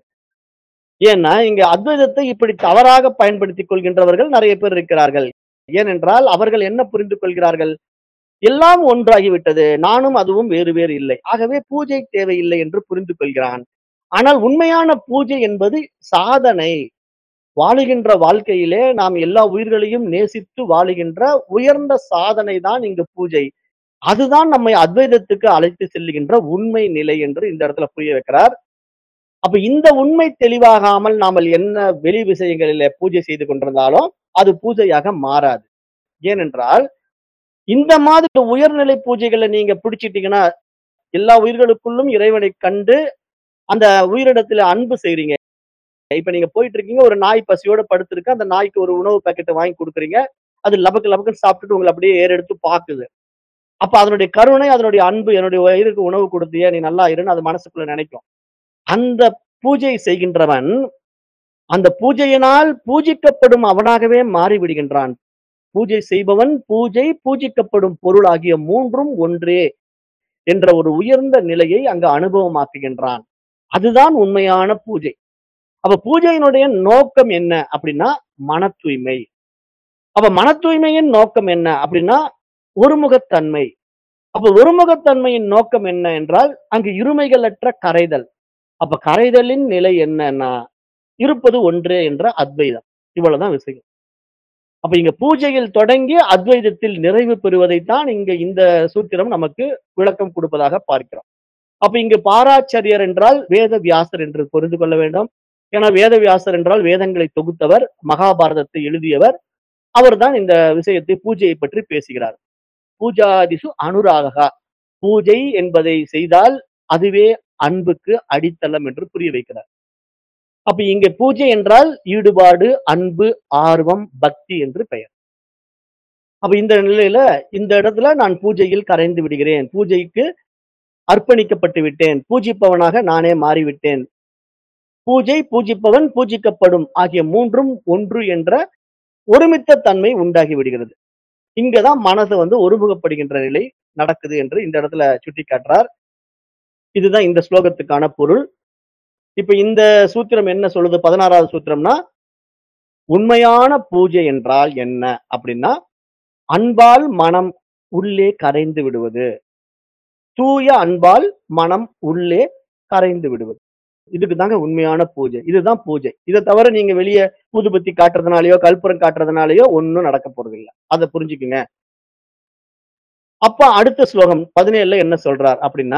ஏன்னா இங்க அத்வைதத்தை இப்படி தவறாக பயன்படுத்திக் கொள்கின்றவர்கள் நிறைய பேர் இருக்கிறார்கள் ஏனென்றால் அவர்கள் என்ன புரிந்து கொள்கிறார்கள் எல்லாம் ஒன்றாகிவிட்டது நானும் அதுவும் வேறு வேறு இல்லை ஆகவே பூஜை தேவையில்லை என்று புரிந்து கொள்கிறான் ஆனால் உண்மையான பூஜை என்பது சாதனை வாழுகின்ற வாழ்க்கையிலே நாம் எல்லா உயிர்களையும் நேசித்து வாழுகின்ற உயர்ந்த சாதனை தான் இங்கு பூஜை அதுதான் நம்மை அத்வைதத்துக்கு அழைத்து செல்லுகின்ற உண்மை நிலை என்று இந்த இடத்துல புரிய வைக்கிறார் அப்ப இந்த உண்மை தெளிவாகாமல் நாமல் என்ன வெளி விஷயங்களில பூஜை செய்து கொண்டிருந்தாலும் அது பூஜையாக மாறாது ஏனென்றால் இந்த மாதிரி உயர்நிலை பூஜைகளை நீங்க பிடிச்சிட்டீங்கன்னா எல்லா உயிர்களுக்குள்ளும் இறைவனை கண்டு அந்த உயிரிடத்துல அன்பு செய்றீங்க இப்ப நீங்க போயிட்டு இருக்கீங்க ஒரு நாய் பசியோட படுத்திருக்கு அந்த நாய்க்கு ஒரு உணவு பாக்கெட் வாங்கி கொடுக்குறீங்க அது லபக்கு லபக்குன்னு சாப்பிட்டுட்டு உங்களை அப்படியே ஏறெடுத்து பாக்குது அப்ப அதனுடைய கருணை அதனுடைய அன்பு என்னுடைய வயிறுக்கு உணவு கொடுத்தியா நீ நல்லா இருன்னு அது மனசுக்குள்ள நினைக்கும் அந்த பூஜை செய்கின்றவன் அந்த பூஜையினால் பூஜிக்கப்படும் அவனாகவே மாறி விடுகின்றான் பூஜை செய்பவன் பூஜை பூஜிக்கப்படும் பொருள் ஆகிய மூன்றும் ஒன்றே என்ற ஒரு உயர்ந்த நிலையை அங்கு அனுபவமாக்குகின்றான் அதுதான் உண்மையான பூஜை அப்ப பூஜையினுடைய நோக்கம் என்ன அப்படின்னா மன தூய்மை அப்ப மன தூய்மையின் நோக்கம் என்ன அப்படின்னா ஒருமுகத்தன்மை அப்ப ஒருமுகத்தன்மையின் நோக்கம் என்ன என்றால் அங்கு இருமைகளற்ற கரைதல் அப்ப கரைதலின் நிலை என்னன்னா இருப்பது ஒன்றே என்ற அத்வைதம் இவ்வளவுதான் விஷயம் அப்ப இங்க பூஜையில் தொடங்கி அத்வைதத்தில் நிறைவு பெறுவதைத்தான் இங்க இந்த சூத்திரம் நமக்கு விளக்கம் கொடுப்பதாக பார்க்கிறோம் அப்ப இங்கு பாராச்சரியர் என்றால் வேத வியாசர் என்று புரிந்து கொள்ள வேண்டும் ஏன்னா வேத வியாசர் என்றால் வேதங்களை தொகுத்தவர் மகாபாரதத்தை எழுதியவர் அவர்தான் இந்த விஷயத்தை பூஜையை பற்றி பேசுகிறார் பூஜாதிசு அனுராகா பூஜை என்பதை செய்தால் அதுவே அன்புக்கு அடித்தளம் என்று புரிய வைக்கிறார் அப்ப இங்க பூஜை என்றால் ஈடுபாடு அன்பு ஆர்வம் பக்தி என்று பெயர் அப்ப இந்த நிலையில இந்த இடத்துல நான் பூஜையில் கரைந்து விடுகிறேன் பூஜைக்கு அர்ப்பணிக்கப்பட்டு விட்டேன் பூஜிப்பவனாக நானே மாறிவிட்டேன் பூஜை பூஜிப்பவன் பூஜிக்கப்படும் ஆகிய மூன்றும் ஒன்று என்ற ஒருமித்த தன்மை உண்டாகி விடுகிறது இங்கதான் மனசு வந்து ஒருமுகப்படுகின்ற நிலை நடக்குது என்று இந்த இடத்துல சுட்டி காட்டுறார் இதுதான் இந்த ஸ்லோகத்துக்கான பொருள் இப்ப இந்த சூத்திரம் என்ன சொல்லுது பதினாறாவது சூத்திரம்னா உண்மையான பூஜை என்றால் என்ன அப்படின்னா அன்பால் மனம் உள்ளே கரைந்து விடுவது தூய அன்பால் மனம் உள்ளே கரைந்து விடுவது இதுக்கு தாங்க உண்மையான பூஜை இதுதான் பூஜை இதை தவிர நீங்க வெளியே ஊதுபத்தி காட்டுறதுனாலயோ கற்பூரம் காட்டுறதுனாலயோ ஒன்னும் நடக்க போறது இல்ல அதை புரிஞ்சுக்குங்க அப்ப அடுத்த ஸ்லோகம் பதினேழுல என்ன சொல்றார் அப்படின்னா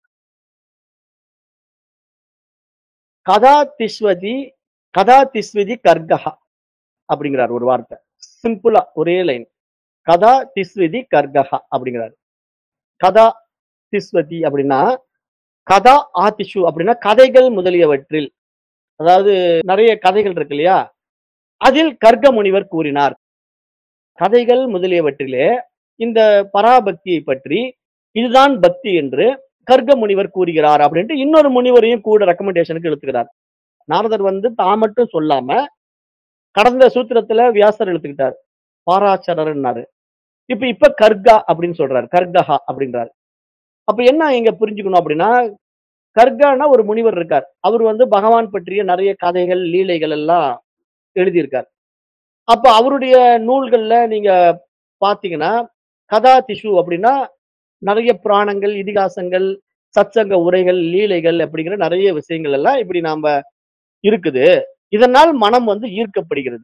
கதா திஸ்வதி கதா திஸ்வதி கர்கஹா அப்படிங்கிறார் ஒரு வார்த்தை சிம்பிளா ஒரே லைன் கதா திஸ்வதி கர்கஹா அப்படிங்கிறார் கதா திஸ்வதி அப்படின்னா கதா ஆதிஷு அப்படின்னா கதைகள் முதலியவற்றில் அதாவது நிறைய கதைகள் இருக்கு இல்லையா அதில் கர்க்க முனிவர் கூறினார் கதைகள் முதலியவற்றிலே இந்த பராபக்தியை பற்றி இதுதான் பக்தி என்று கர்க்க முனிவர் கூறுகிறார் அப்படின்ட்டு இன்னொரு முனிவரையும் கூட ரெக்கமெண்டேஷனுக்கு எடுத்துக்கிறார் நாரதர் வந்து தான் மட்டும் சொல்லாம கடந்த சூத்திரத்துல வியாசர் எடுத்துக்கிட்டார் பாராச்சரர்னாரு இப்ப இப்ப கர்கா அப்படின்னு சொல்றாரு கர்கஹா அப்படின்றாரு அப்ப என்ன இங்க புரிஞ்சுக்கணும் அப்படின்னா கர்கானா ஒரு முனிவர் இருக்கார் அவர் வந்து பகவான் பற்றிய நிறைய கதைகள் லீலைகள் எல்லாம் எழுதியிருக்கார் அப்ப அவருடைய நூல்கள்ல நீங்க பாத்தீங்கன்னா கதா திஷு அப்படின்னா நிறைய புராணங்கள் இதிகாசங்கள் சச்சங்க உரைகள் லீலைகள் அப்படிங்கிற நிறைய விஷயங்கள் எல்லாம் இப்படி நாம இருக்குது இதனால் மனம் வந்து ஈர்க்கப்படுகிறது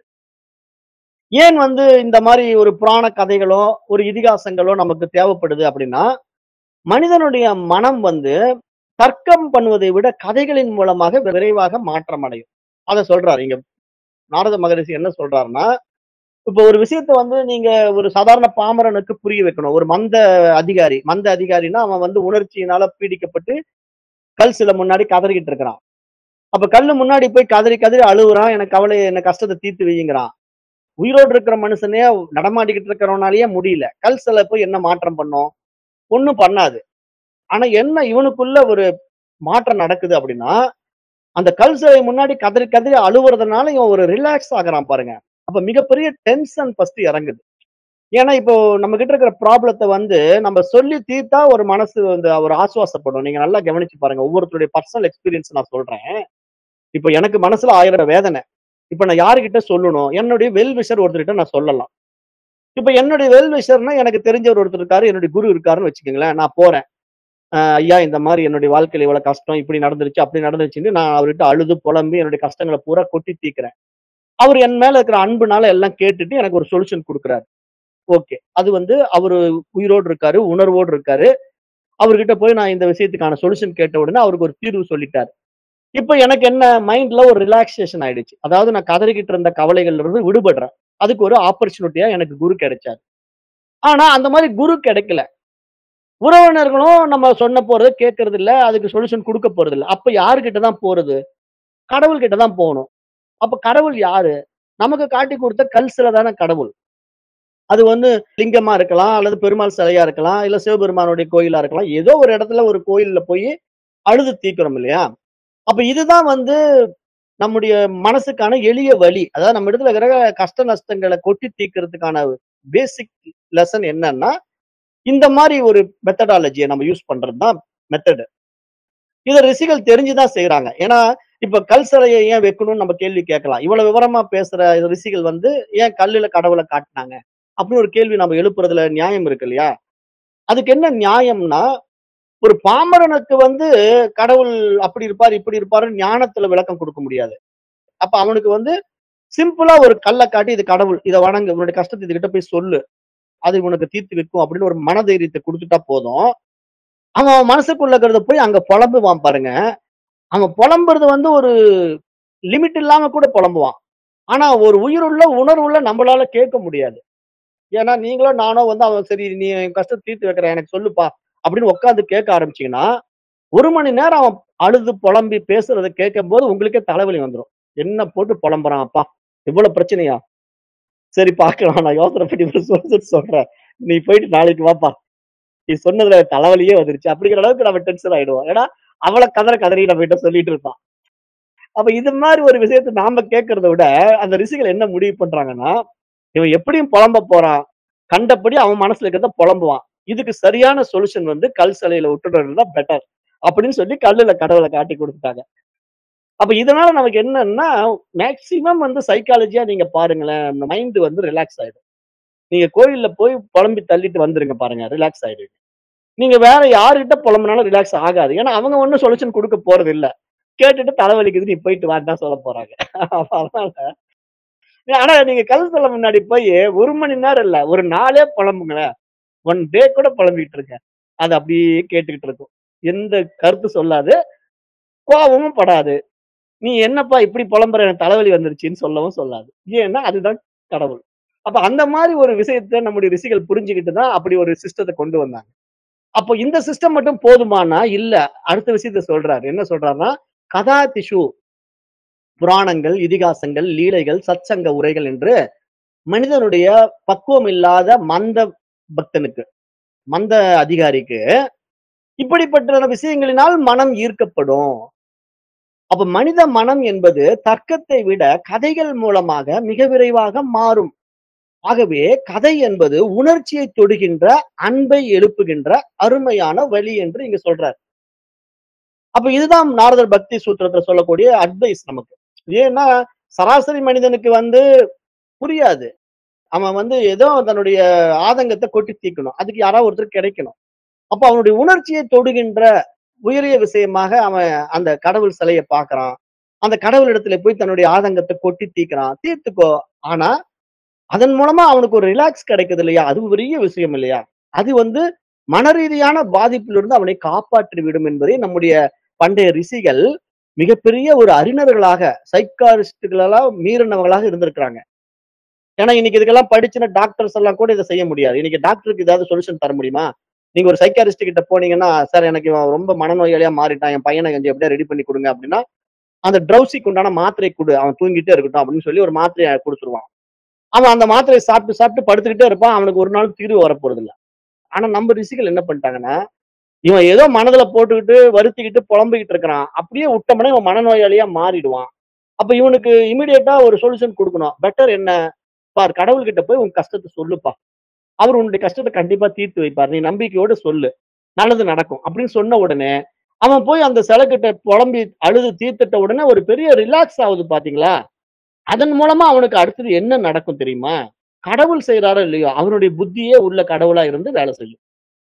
ஏன் வந்து இந்த மாதிரி ஒரு புராண கதைகளோ ஒரு இதிகாசங்களோ நமக்கு தேவைப்படுது அப்படின்னா மனிதனுடைய மனம் வந்து தர்க்கம் பண்ணுவதை விட கதைகளின் மூலமாக விரைவாக மாற்றம் அடையும் அதை சொல்றாரு இங்க நாரத மகரிஷி என்ன சொல்றாருன்னா இப்ப ஒரு விஷயத்த வந்து நீங்க ஒரு சாதாரண பாமரனுக்கு புரிய வைக்கணும் ஒரு மந்த அதிகாரி மந்த அதிகாரின்னா அவன் வந்து உணர்ச்சியினால பீடிக்கப்பட்டு கல் சில முன்னாடி கதறிக்கிட்டு இருக்கிறான் அப்ப கல்லு முன்னாடி போய் கதறி கதறி அழுகுறான் எனக்கு கவலை என்ன கஷ்டத்தை தீர்த்து வையுங்கிறான் உயிரோடு இருக்கிற மனுஷனே நடமாடிக்கிட்டு இருக்கிறவனாலயே முடியல கல் சிலை போய் என்ன மாற்றம் பண்ணும் ஒண்ணும் பண்ணாது ஆனா என்ன இவனுக்குள்ள ஒரு மாற்றம் நடக்குது அப்படின்னா அந்த கல் சிலை முன்னாடி கதறி கதறி அழுவுறதுனால இவன் ஒரு ரிலாக்ஸ் ஆகுறான் பாருங்க அப்ப மிகப்பெரிய டென்ஷன் ஃபர்ஸ்ட் இறங்குது ஏன்னா இப்போ நம்ம கிட்ட இருக்கிற ப்ராப்ளத்தை வந்து நம்ம சொல்லி தீர்த்தா ஒரு மனசு வந்து ஒரு ஆசுவாசப்படும் நீங்க நல்லா கவனிச்சு பாருங்க ஒவ்வொருத்தருடைய பர்சனல் எக்ஸ்பீரியன்ஸ் நான் சொல்றேன் இப்போ எனக்கு மனசுல ஆயிரம் வேதனை இப்ப நான் யாருக்கிட்ட சொல்லணும் என்னுடைய வெல் விஷர் ஒருத்தர்கிட்ட நான் சொல்லலாம் இப்ப என்னுடைய வெல் விஷர்னா எனக்கு தெரிஞ்சவர் ஒருத்தர் இருக்காரு என்னுடைய குரு இருக்காருன்னு வச்சுக்கோங்களேன் நான் போறேன் ஆஹ் ஐயா இந்த மாதிரி என்னுடைய வாழ்க்கையில இவ்வளவு கஷ்டம் இப்படி நடந்துருச்சு அப்படி நடந்துருச்சுன்னு நான் அவர்கிட்ட அழுது புலம்பி என்னுடைய கஷ்டங்களை பூரா கொட்டி தீக்கிறேன் அவர் என் மேல இருக்கிற அன்புனால எல்லாம் கேட்டுட்டு எனக்கு ஒரு சொல்யூஷன் கொடுக்குறாரு ஓகே அது வந்து அவரு உயிரோடு இருக்காரு உணர்வோடு இருக்காரு அவர்கிட்ட போய் நான் இந்த விஷயத்துக்கான சொல்யூஷன் கேட்ட உடனே அவருக்கு ஒரு தீர்வு சொல்லிட்டாரு இப்ப எனக்கு என்ன மைண்ட்ல ஒரு ரிலாக்ஸேஷன் ஆயிடுச்சு அதாவது நான் கதறிக்கிட்டு இருந்த கவலைகள்ல இருந்து விடுபடுறேன் அதுக்கு ஒரு ஆப்பர்ச்சுனிட்டியா எனக்கு குரு கிடைச்சாரு ஆனா அந்த மாதிரி குரு கிடைக்கல உறவினர்களும் நம்ம சொன்ன போறது கேட்கறது இல்ல அதுக்கு சொல்யூஷன் கொடுக்க போறது இல்ல அப்ப யாருக்கிட்ட தான் போறது கடவுள் கிட்ட தான் போகணும் அப்ப கடவுள் யாரு நமக்கு காட்டி கொடுத்த கல் சிலை தானே கடவுள் அது வந்து லிங்கமா இருக்கலாம் அல்லது பெருமாள் சிலையா இருக்கலாம் இல்ல சிவபெருமானுடைய கோயிலா இருக்கலாம் ஏதோ ஒரு இடத்துல ஒரு கோயில்ல போய் அழுது தீக்கிறோம் இல்லையா அப்ப இதுதான் வந்து நம்முடைய மனசுக்கான எளிய வழி அதாவது நம்ம இடத்துல இருக்கிற கஷ்ட நஷ்டங்களை கொட்டி தீக்கிறதுக்கான பேசிக் லெசன் என்னன்னா இந்த மாதிரி ஒரு மெத்தடாலஜியை நம்ம யூஸ் பண்றது தான் மெத்தடு இதை ரிஷிகள் தெரிஞ்சுதான் செய்யறாங்க ஏன்னா இப்ப கல் சிலையை ஏன் வைக்கணும்னு நம்ம கேள்வி கேட்கலாம் இவ்வளவு விவரமா பேசுற ரிஷிகள் வந்து ஏன் கல்லுல கடவுளை காட்டினாங்க அப்படின்னு ஒரு கேள்வி நம்ம எழுப்புறதுல நியாயம் இருக்கு இல்லையா அதுக்கு என்ன நியாயம்னா ஒரு பாமரனுக்கு வந்து கடவுள் அப்படி இருப்பார் இப்படி இருப்பாரு ஞானத்துல விளக்கம் கொடுக்க முடியாது அப்ப அவனுக்கு வந்து சிம்பிளா ஒரு கல்லை காட்டி இது கடவுள் இதை வணங்கு உன்னுடைய கஷ்டத்தை இதுகிட்ட போய் சொல்லு அது உனக்கு தீர்த்து வைக்கும் அப்படின்னு ஒரு மனதைரியத்தை கொடுத்துட்டா போதும் அவன் அவன் மனசுக்குள்ள இருக்கிறத போய் அங்க புலம்புவான் பாருங்க அவன் புலம்புறது வந்து ஒரு லிமிட் இல்லாம கூட புலம்புவான் ஆனா ஒரு உயிருள்ள உணர்வுள்ள நம்மளால கேட்க முடியாது ஏன்னா நீங்களோ நானோ வந்து அவன் சரி நீ என் கஷ்டத்தை தீர்த்து வைக்கிற எனக்கு சொல்லுப்பா அப்படின்னு உட்காந்து கேட்க ஆரம்பிச்சீங்கன்னா ஒரு மணி நேரம் அவன் அழுது புலம்பி பேசுறதை கேட்கும் போது உங்களுக்கே தலைவலி வந்துடும் என்ன போட்டு புலம்புறான் அப்பா இவ்வளவு பிரச்சனையா சரி பார்க்கலாம் நான் யோசனை பண்ணி ஒரு சொல்லிட்டு சொல்றேன் நீ போயிட்டு நாளைக்கு வாப்பா நீ சொன்னதுல தலைவலியே வந்துருச்சு அப்படிங்கிற அளவுக்கு நம்ம டென்ஷன் ஆயிடுவோம் ஏன்னா அவளை கதற கதறி நம்ம கிட்ட சொல்லிட்டு இருப்பான் அப்ப இது மாதிரி ஒரு விஷயத்தை நாம கேட்கறத விட அந்த ரிஷிகள் என்ன முடிவு பண்றாங்கன்னா இவன் எப்படியும் புலம்ப போறான் கண்டபடி அவன் மனசுல இருக்கிறத புலம்புவான் இதுக்கு சரியான சொல்யூஷன் வந்து கல் சிலையில விட்டுறது தான் பெட்டர் அப்படின்னு சொல்லி கல்லுல கடவுளை காட்டி கொடுத்துட்டாங்க அப்ப இதனால நமக்கு என்னன்னா மேக்சிமம் வந்து சைக்காலஜியா நீங்க பாருங்களேன் அந்த மைண்ட் வந்து ரிலாக்ஸ் ஆயிடும் நீங்க கோயில்ல போய் புலம்பி தள்ளிட்டு வந்துருங்க பாருங்க ரிலாக்ஸ் ஆயிடுங்க நீங்க வேற யாருகிட்ட புலம்புனாலும் ரிலாக்ஸ் ஆகாது ஏன்னா அவங்க ஒன்றும் சொல்யூஷன் கொடுக்க போறது இல்ல கேட்டுட்டு தலைவலிக்குது நீ போயிட்டு வான்னு தான் சொல்ல போறாங்க அதனால ஆனா நீங்க கல் சொல்ல முன்னாடி போய் ஒரு மணி நேரம் இல்ல ஒரு நாளே புலம்புங்களேன் ஒன் டே கூட புலம்பிட்டு இருக்க அது அப்படியே கேட்டுக்கிட்டு இருக்கும் எந்த கருத்து சொல்லாது கோபமும் படாது நீ என்னப்பா இப்படி புலம்புற எனக்கு தலைவலி வந்துருச்சுன்னு சொல்லவும் சொல்லாது ஏன்னா அதுதான் கடவுள் அப்ப அந்த மாதிரி ஒரு விஷயத்த நம்முடைய ரிஷிகள் புரிஞ்சுக்கிட்டு தான் அப்படி ஒரு சிஸ்டத்தை கொண்டு வந்தாங்க அப்போ இந்த சிஸ்டம் மட்டும் போதுமானா இல்ல அடுத்த விஷயத்த சொல்றாரு என்ன சொல்றாருன்னா கதா திஷு புராணங்கள் இதிகாசங்கள் லீலைகள் சத்சங்க உரைகள் என்று மனிதனுடைய பக்குவம் இல்லாத மந்த பக்தனுக்கு மந்த அதிகாரிக்கு இப்படிப்பட்ட விஷயங்களினால் மனம் ஈர்க்கப்படும் அப்ப மனித மனம் என்பது தர்க்கத்தை விட கதைகள் மூலமாக மிக விரைவாக மாறும் ஆகவே கதை என்பது உணர்ச்சியை தொடுகின்ற அன்பை எழுப்புகின்ற அருமையான வழி என்று இங்க சொல்றார் அப்ப இதுதான் நாரதர் பக்தி சூத்திரத்துல சொல்லக்கூடிய அட்வைஸ் நமக்கு ஏன்னா சராசரி மனிதனுக்கு வந்து புரியாது அவன் வந்து ஏதோ தன்னுடைய ஆதங்கத்தை கொட்டி தீக்கணும் அதுக்கு யாராவது ஒருத்தர் கிடைக்கணும் அப்ப அவனுடைய உணர்ச்சியை தொடுகின்ற உயரிய விஷயமாக அவன் அந்த கடவுள் சிலையை பார்க்கறான் அந்த கடவுள் இடத்துல போய் தன்னுடைய ஆதங்கத்தை கொட்டி தீக்கிறான் தீர்த்துக்கோ ஆனா அதன் மூலமா அவனுக்கு ஒரு ரிலாக்ஸ் கிடைக்குது இல்லையா அது பெரிய விஷயம் இல்லையா அது வந்து மனரீதியான பாதிப்பிலிருந்து அவனை காப்பாற்றி விடும் என்பதை நம்முடைய பண்டைய ரிஷிகள் மிகப்பெரிய ஒரு அறிஞர்களாக சைக்காரிஸ்டுகளெல்லாம் மீறினவங்களாக இருந்திருக்கிறாங்க ஏன்னா இன்னைக்கு இதுக்கெல்லாம் படிச்சுன டாக்டர்ஸ் எல்லாம் கூட இதை செய்ய முடியாது இன்னைக்கு டாக்டருக்கு ஏதாவது சொல்யூஷன் தர முடியுமா நீங்க ஒரு சைக்காரிஸ்ட் கிட்ட போனீங்கன்னா சார் எனக்கு இவன் ரொம்ப மனநோயாளியா மாறிட்டான் என் பையனை கொஞ்சம் எப்படியா ரெடி பண்ணி கொடுங்க அப்படின்னா அந்த ட்ரௌசிக்கு உண்டான மாத்திரை கொடு அவன் தூங்கிட்டே இருக்கட்டும் அப்படின்னு சொல்லி ஒரு மாத்திரையை கொடுத்துருவான் அவன் அந்த மாத்திரையை சாப்பிட்டு சாப்பிட்டு படுத்துக்கிட்டே இருப்பான் அவனுக்கு ஒரு நாள் தீர்வு வரப்போறது இல்ல ஆனா நம்ம ரிஷிகள் என்ன பண்ணிட்டாங்கன்னா இவன் ஏதோ மனதுல போட்டுக்கிட்டு வருத்திக்கிட்டு புலம்பிக்கிட்டு இருக்கிறான் அப்படியே விட்டோம்னா இவன் மனநோயாளியா மாறிடுவான் அப்ப இவனுக்கு இமிடியேட்டா ஒரு சொல்யூஷன் கொடுக்கணும் பெட்டர் என்ன பார் கடவுள்கிட்ட போய் உன் கஷ்டத்தை சொல்லுப்பா அவர் உன்னுடைய கஷ்டத்தை கண்டிப்பா தீர்த்து வைப்பார் நீ நம்பிக்கையோட சொல்லு நல்லது நடக்கும் அப்படின்னு சொன்ன உடனே அவன் போய் அந்த சிலைக்கிட்ட புலம்பி அழுது தீர்த்துட்ட உடனே ஒரு பெரிய ரிலாக்ஸ் ஆகுது பாத்தீங்களா அதன் மூலமா அவனுக்கு அடுத்தது என்ன நடக்கும் தெரியுமா கடவுள் செய்யறாரோ இல்லையோ அவனுடைய புத்தியே உள்ள கடவுளா இருந்து வேலை செய்யும்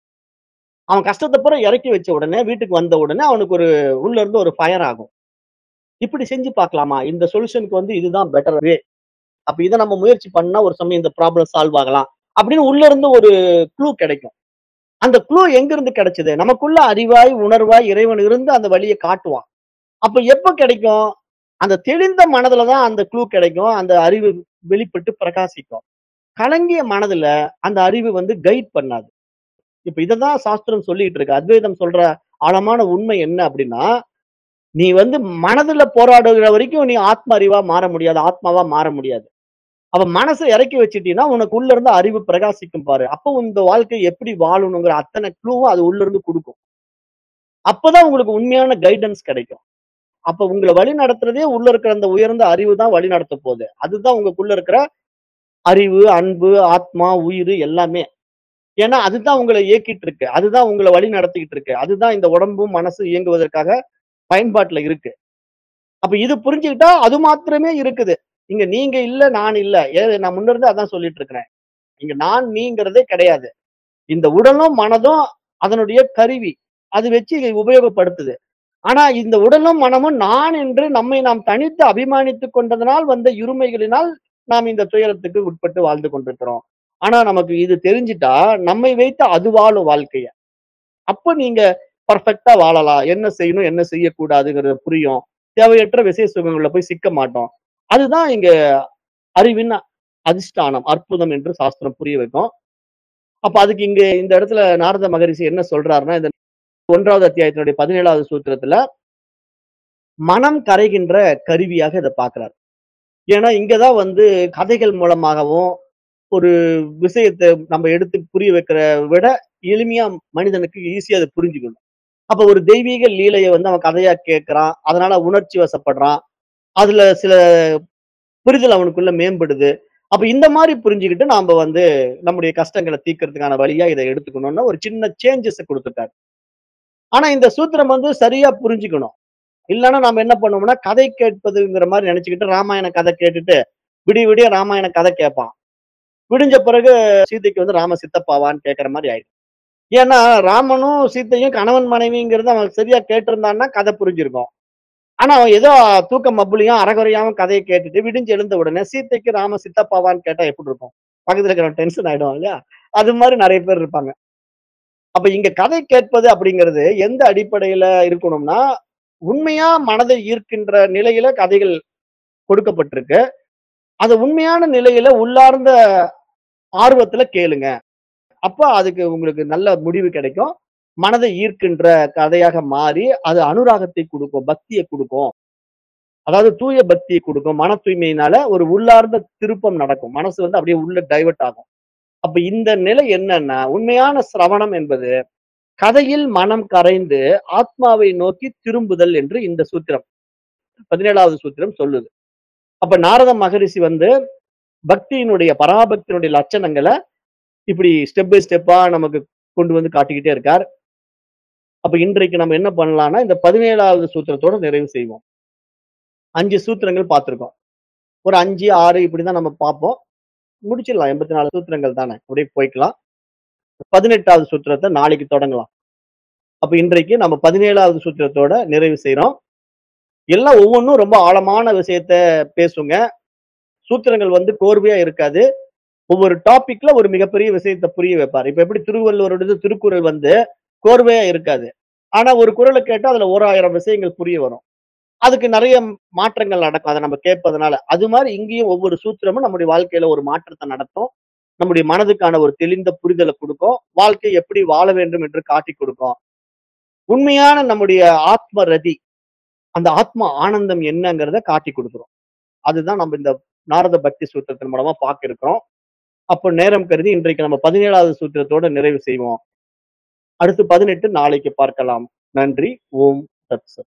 அவன் கஷ்டத்தை பூரா இறக்கி வச்ச உடனே வீட்டுக்கு வந்த உடனே அவனுக்கு ஒரு உள்ள இருந்து ஒரு ஃபயர் ஆகும் இப்படி செஞ்சு பார்க்கலாமா இந்த சொல்யூஷனுக்கு வந்து இதுதான் பெட்டர் வே அப்ப இதை நம்ம முயற்சி பண்ணா ஒரு சமயம் இந்த ப்ராப்ளம் சால்வ் ஆகலாம் அப்படின்னு உள்ள இருந்து ஒரு க்ளூ கிடைக்கும் அந்த க்ளூ எங்க இருந்து கிடைச்சது நமக்குள்ள அறிவாய் உணர்வாய் இறைவன் இருந்து அந்த வழியை காட்டுவான் அப்ப எப்ப கிடைக்கும் அந்த தெளிந்த மனதுல தான் அந்த க்ளூ கிடைக்கும் அந்த அறிவு வெளிப்பட்டு பிரகாசிக்கும் கலங்கிய மனதுல அந்த அறிவு வந்து கைட் பண்ணாது இப்ப இததான் சாஸ்திரம் சொல்லிட்டு இருக்கு அத்வைதம் சொல்ற ஆழமான உண்மை என்ன அப்படின்னா நீ வந்து மனதுல போராடுகிற வரைக்கும் நீ ஆத்ம அறிவா மாற முடியாது ஆத்மாவா மாற முடியாது அப்ப மனசை இறக்கி வச்சிட்டீங்கன்னா உனக்கு உள்ள இருந்து அறிவு பிரகாசிக்கும் பாரு அப்போ இந்த வாழ்க்கை எப்படி வாழணுங்கிற அத்தனை க்ளூவும் அது உள்ள இருந்து கொடுக்கும் அப்பதான் உங்களுக்கு உண்மையான கைடன்ஸ் கிடைக்கும் அப்ப உங்களை வழி நடத்துறதே உள்ள இருக்கிற அந்த உயர்ந்த அறிவு தான் வழி நடத்த போகுது அதுதான் உங்களுக்குள்ள இருக்கிற அறிவு அன்பு ஆத்மா உயிர் எல்லாமே ஏன்னா அதுதான் உங்களை இயக்கிட்டு இருக்கு அதுதான் உங்களை வழி நடத்திக்கிட்டு இருக்கு அதுதான் இந்த உடம்பும் மனசு இயங்குவதற்காக பயன்பாட்டுல இருக்கு அப்ப இது புரிஞ்சுக்கிட்டா அது மாத்திரமே இருக்குது இங்க நீங்க இல்ல நான் இல்ல ஏ நான் முன்ன இருந்து அதான் சொல்லிட்டு இருக்கிறேன் இங்க நான் நீங்கிறதே கிடையாது இந்த உடலும் மனதும் அதனுடைய கருவி அது வச்சு இதை உபயோகப்படுத்துது ஆனா இந்த உடலும் மனமும் நான் என்று நம்மை நாம் தனித்து அபிமானித்துக் கொண்டதனால் வந்த இருமைகளினால் நாம் இந்த துயரத்துக்கு உட்பட்டு வாழ்ந்து கொண்டிருக்கிறோம் ஆனா நமக்கு இது தெரிஞ்சிட்டா நம்மை வைத்து அது வாழும் வாழ்க்கைய அப்ப நீங்க பர்ஃபெக்டா வாழலாம் என்ன செய்யணும் என்ன செய்யக்கூடாதுங்கிறது புரியும் தேவையற்ற விசேஷ சுகங்கள்ல போய் சிக்க மாட்டோம் அதுதான் இங்க அறிவின் அதிஷ்டானம் அற்புதம் என்று சாஸ்திரம் புரிய வைக்கும் அப்ப அதுக்கு இங்க இந்த இடத்துல நாரத மகரிஷி என்ன சொல்றாருன்னா இந்த ஒன்றாவது அத்தியாயத்தினுடைய பதினேழாவது சூத்திரத்துல மனம் கரைகின்ற கருவியாக இதை பார்க்கிறார் ஏன்னா இங்கதான் வந்து கதைகள் மூலமாகவும் ஒரு விஷயத்தை நம்ம எடுத்து புரிய வைக்கிற விட எளிமையா மனிதனுக்கு ஈஸியா அதை புரிஞ்சுக்கணும் அப்ப ஒரு தெய்வீக லீலையை வந்து அவன் கதையா கேட்கறான் அதனால உணர்ச்சி வசப்படுறான் அதுல சில புரிதல் அவனுக்குள்ள மேம்படுது அப்ப இந்த மாதிரி புரிஞ்சுக்கிட்டு நாம வந்து நம்முடைய கஷ்டங்களை தீர்க்கறதுக்கான வழியா இதை எடுத்துக்கணும்னா ஒரு சின்ன சேஞ்சஸ் கொடுத்துட்டாரு ஆனா இந்த சூத்திரம் வந்து சரியா புரிஞ்சுக்கணும் இல்லைன்னா நாம என்ன பண்ணுவோம்னா கதை கேட்பதுங்கிற மாதிரி நினைச்சுக்கிட்டு ராமாயண கதை கேட்டுட்டு விடிய விடிய ராமாயண கதை கேட்பான் விடிஞ்ச பிறகு சீதைக்கு வந்து ராம சித்தப்பாவான்னு கேட்கற மாதிரி ஆயிடும் ஏன்னா ராமனும் சீத்தையும் கணவன் மனைவிங்கிறது அவன் சரியா கேட்டிருந்தான்னா கதை புரிஞ்சிருக்கும் ஆனா அவன் ஏதோ தூக்க மப்புலையும் அறகுறையாவும் கதையை கேட்டுட்டு விடிஞ்சு எழுந்த உடனே சீத்தைக்கு ராம சித்தப்பாவான்னு கேட்டா எப்படி இருக்கும் பக்கத்துல இருக்கிற டென்ஷன் ஆயிடும் இல்லையா அது மாதிரி நிறைய பேர் இருப்பாங்க அப்ப இங்க கதை கேட்பது அப்படிங்கிறது எந்த அடிப்படையில இருக்கணும்னா உண்மையா மனதை ஈர்க்கின்ற நிலையில கதைகள் கொடுக்கப்பட்டிருக்கு அது உண்மையான நிலையில உள்ளார்ந்த ஆர்வத்துல கேளுங்க அப்ப அதுக்கு உங்களுக்கு நல்ல முடிவு கிடைக்கும் மனதை ஈர்க்கின்ற கதையாக மாறி அது அனுராகத்தை கொடுக்கும் பக்தியை கொடுக்கும் அதாவது தூய பக்தியை கொடுக்கும் மன தூய்மையினால ஒரு உள்ளார்ந்த திருப்பம் நடக்கும் மனசு வந்து அப்படியே உள்ள டைவர்ட் ஆகும் அப்ப இந்த நிலை என்னன்னா உண்மையான சிரவணம் என்பது கதையில் மனம் கரைந்து ஆத்மாவை நோக்கி திரும்புதல் என்று இந்த சூத்திரம் பதினேழாவது சூத்திரம் சொல்லுது அப்ப நாரத மகரிஷி வந்து பக்தியினுடைய பராபக்தியினுடைய லட்சணங்களை இப்படி ஸ்டெப் பை ஸ்டெப்பா நமக்கு கொண்டு வந்து காட்டிக்கிட்டே இருக்கார் அப்ப இன்றைக்கு நம்ம என்ன பண்ணலாம்னா இந்த பதினேழாவது சூத்திரத்தோட நிறைவு செய்வோம் அஞ்சு சூத்திரங்கள் பார்த்திருக்கோம் ஒரு அஞ்சு ஆறு இப்படிதான் நம்ம பார்ப்போம் முடிச்சிடலாம் எண்பத்தி நாலு சூத்திரங்கள் தானே அப்படியே போய்க்கலாம் பதினெட்டாவது சூத்திரத்தை நாளைக்கு தொடங்கலாம் அப்ப இன்றைக்கு நம்ம பதினேழாவது சூத்திரத்தோட நிறைவு செய்றோம் எல்லாம் ஒவ்வொன்றும் ரொம்ப ஆழமான விஷயத்த பேசுங்க சூத்திரங்கள் வந்து கோர்வையா இருக்காது ஒவ்வொரு டாபிக்ல ஒரு மிகப்பெரிய விஷயத்தை புரிய வைப்பார் இப்ப எப்படி திருவள்ளுவரோடது திருக்குறள் வந்து கோர்வையா இருக்காது ஆனா ஒரு குறளை கேட்டா அதுல ஓராயிரம் விஷயங்கள் புரிய வரும் அதுக்கு நிறைய மாற்றங்கள் நடக்கும் அதை நம்ம கேட்பதனால அது மாதிரி இங்கேயும் ஒவ்வொரு சூத்திரமும் நம்முடைய வாழ்க்கையில ஒரு மாற்றத்தை நடத்தும் நம்முடைய மனதுக்கான ஒரு தெளிந்த புரிதலை கொடுக்கும் வாழ்க்கை எப்படி வாழ வேண்டும் என்று காட்டி கொடுக்கும் உண்மையான நம்முடைய ஆத்ம ரதி அந்த ஆத்ம ஆனந்தம் என்னங்கிறத காட்டி கொடுக்குறோம் அதுதான் நம்ம இந்த நாரத பக்தி சூத்திரத்தின் மூலமா பார்க்க இருக்கிறோம் அப்போ நேரம் கருதி இன்றைக்கு நம்ம பதினேழாவது சூத்திரத்தோட நிறைவு செய்வோம் அடுத்து பதினெட்டு நாளைக்கு பார்க்கலாம் நன்றி ஓம் தத் சத்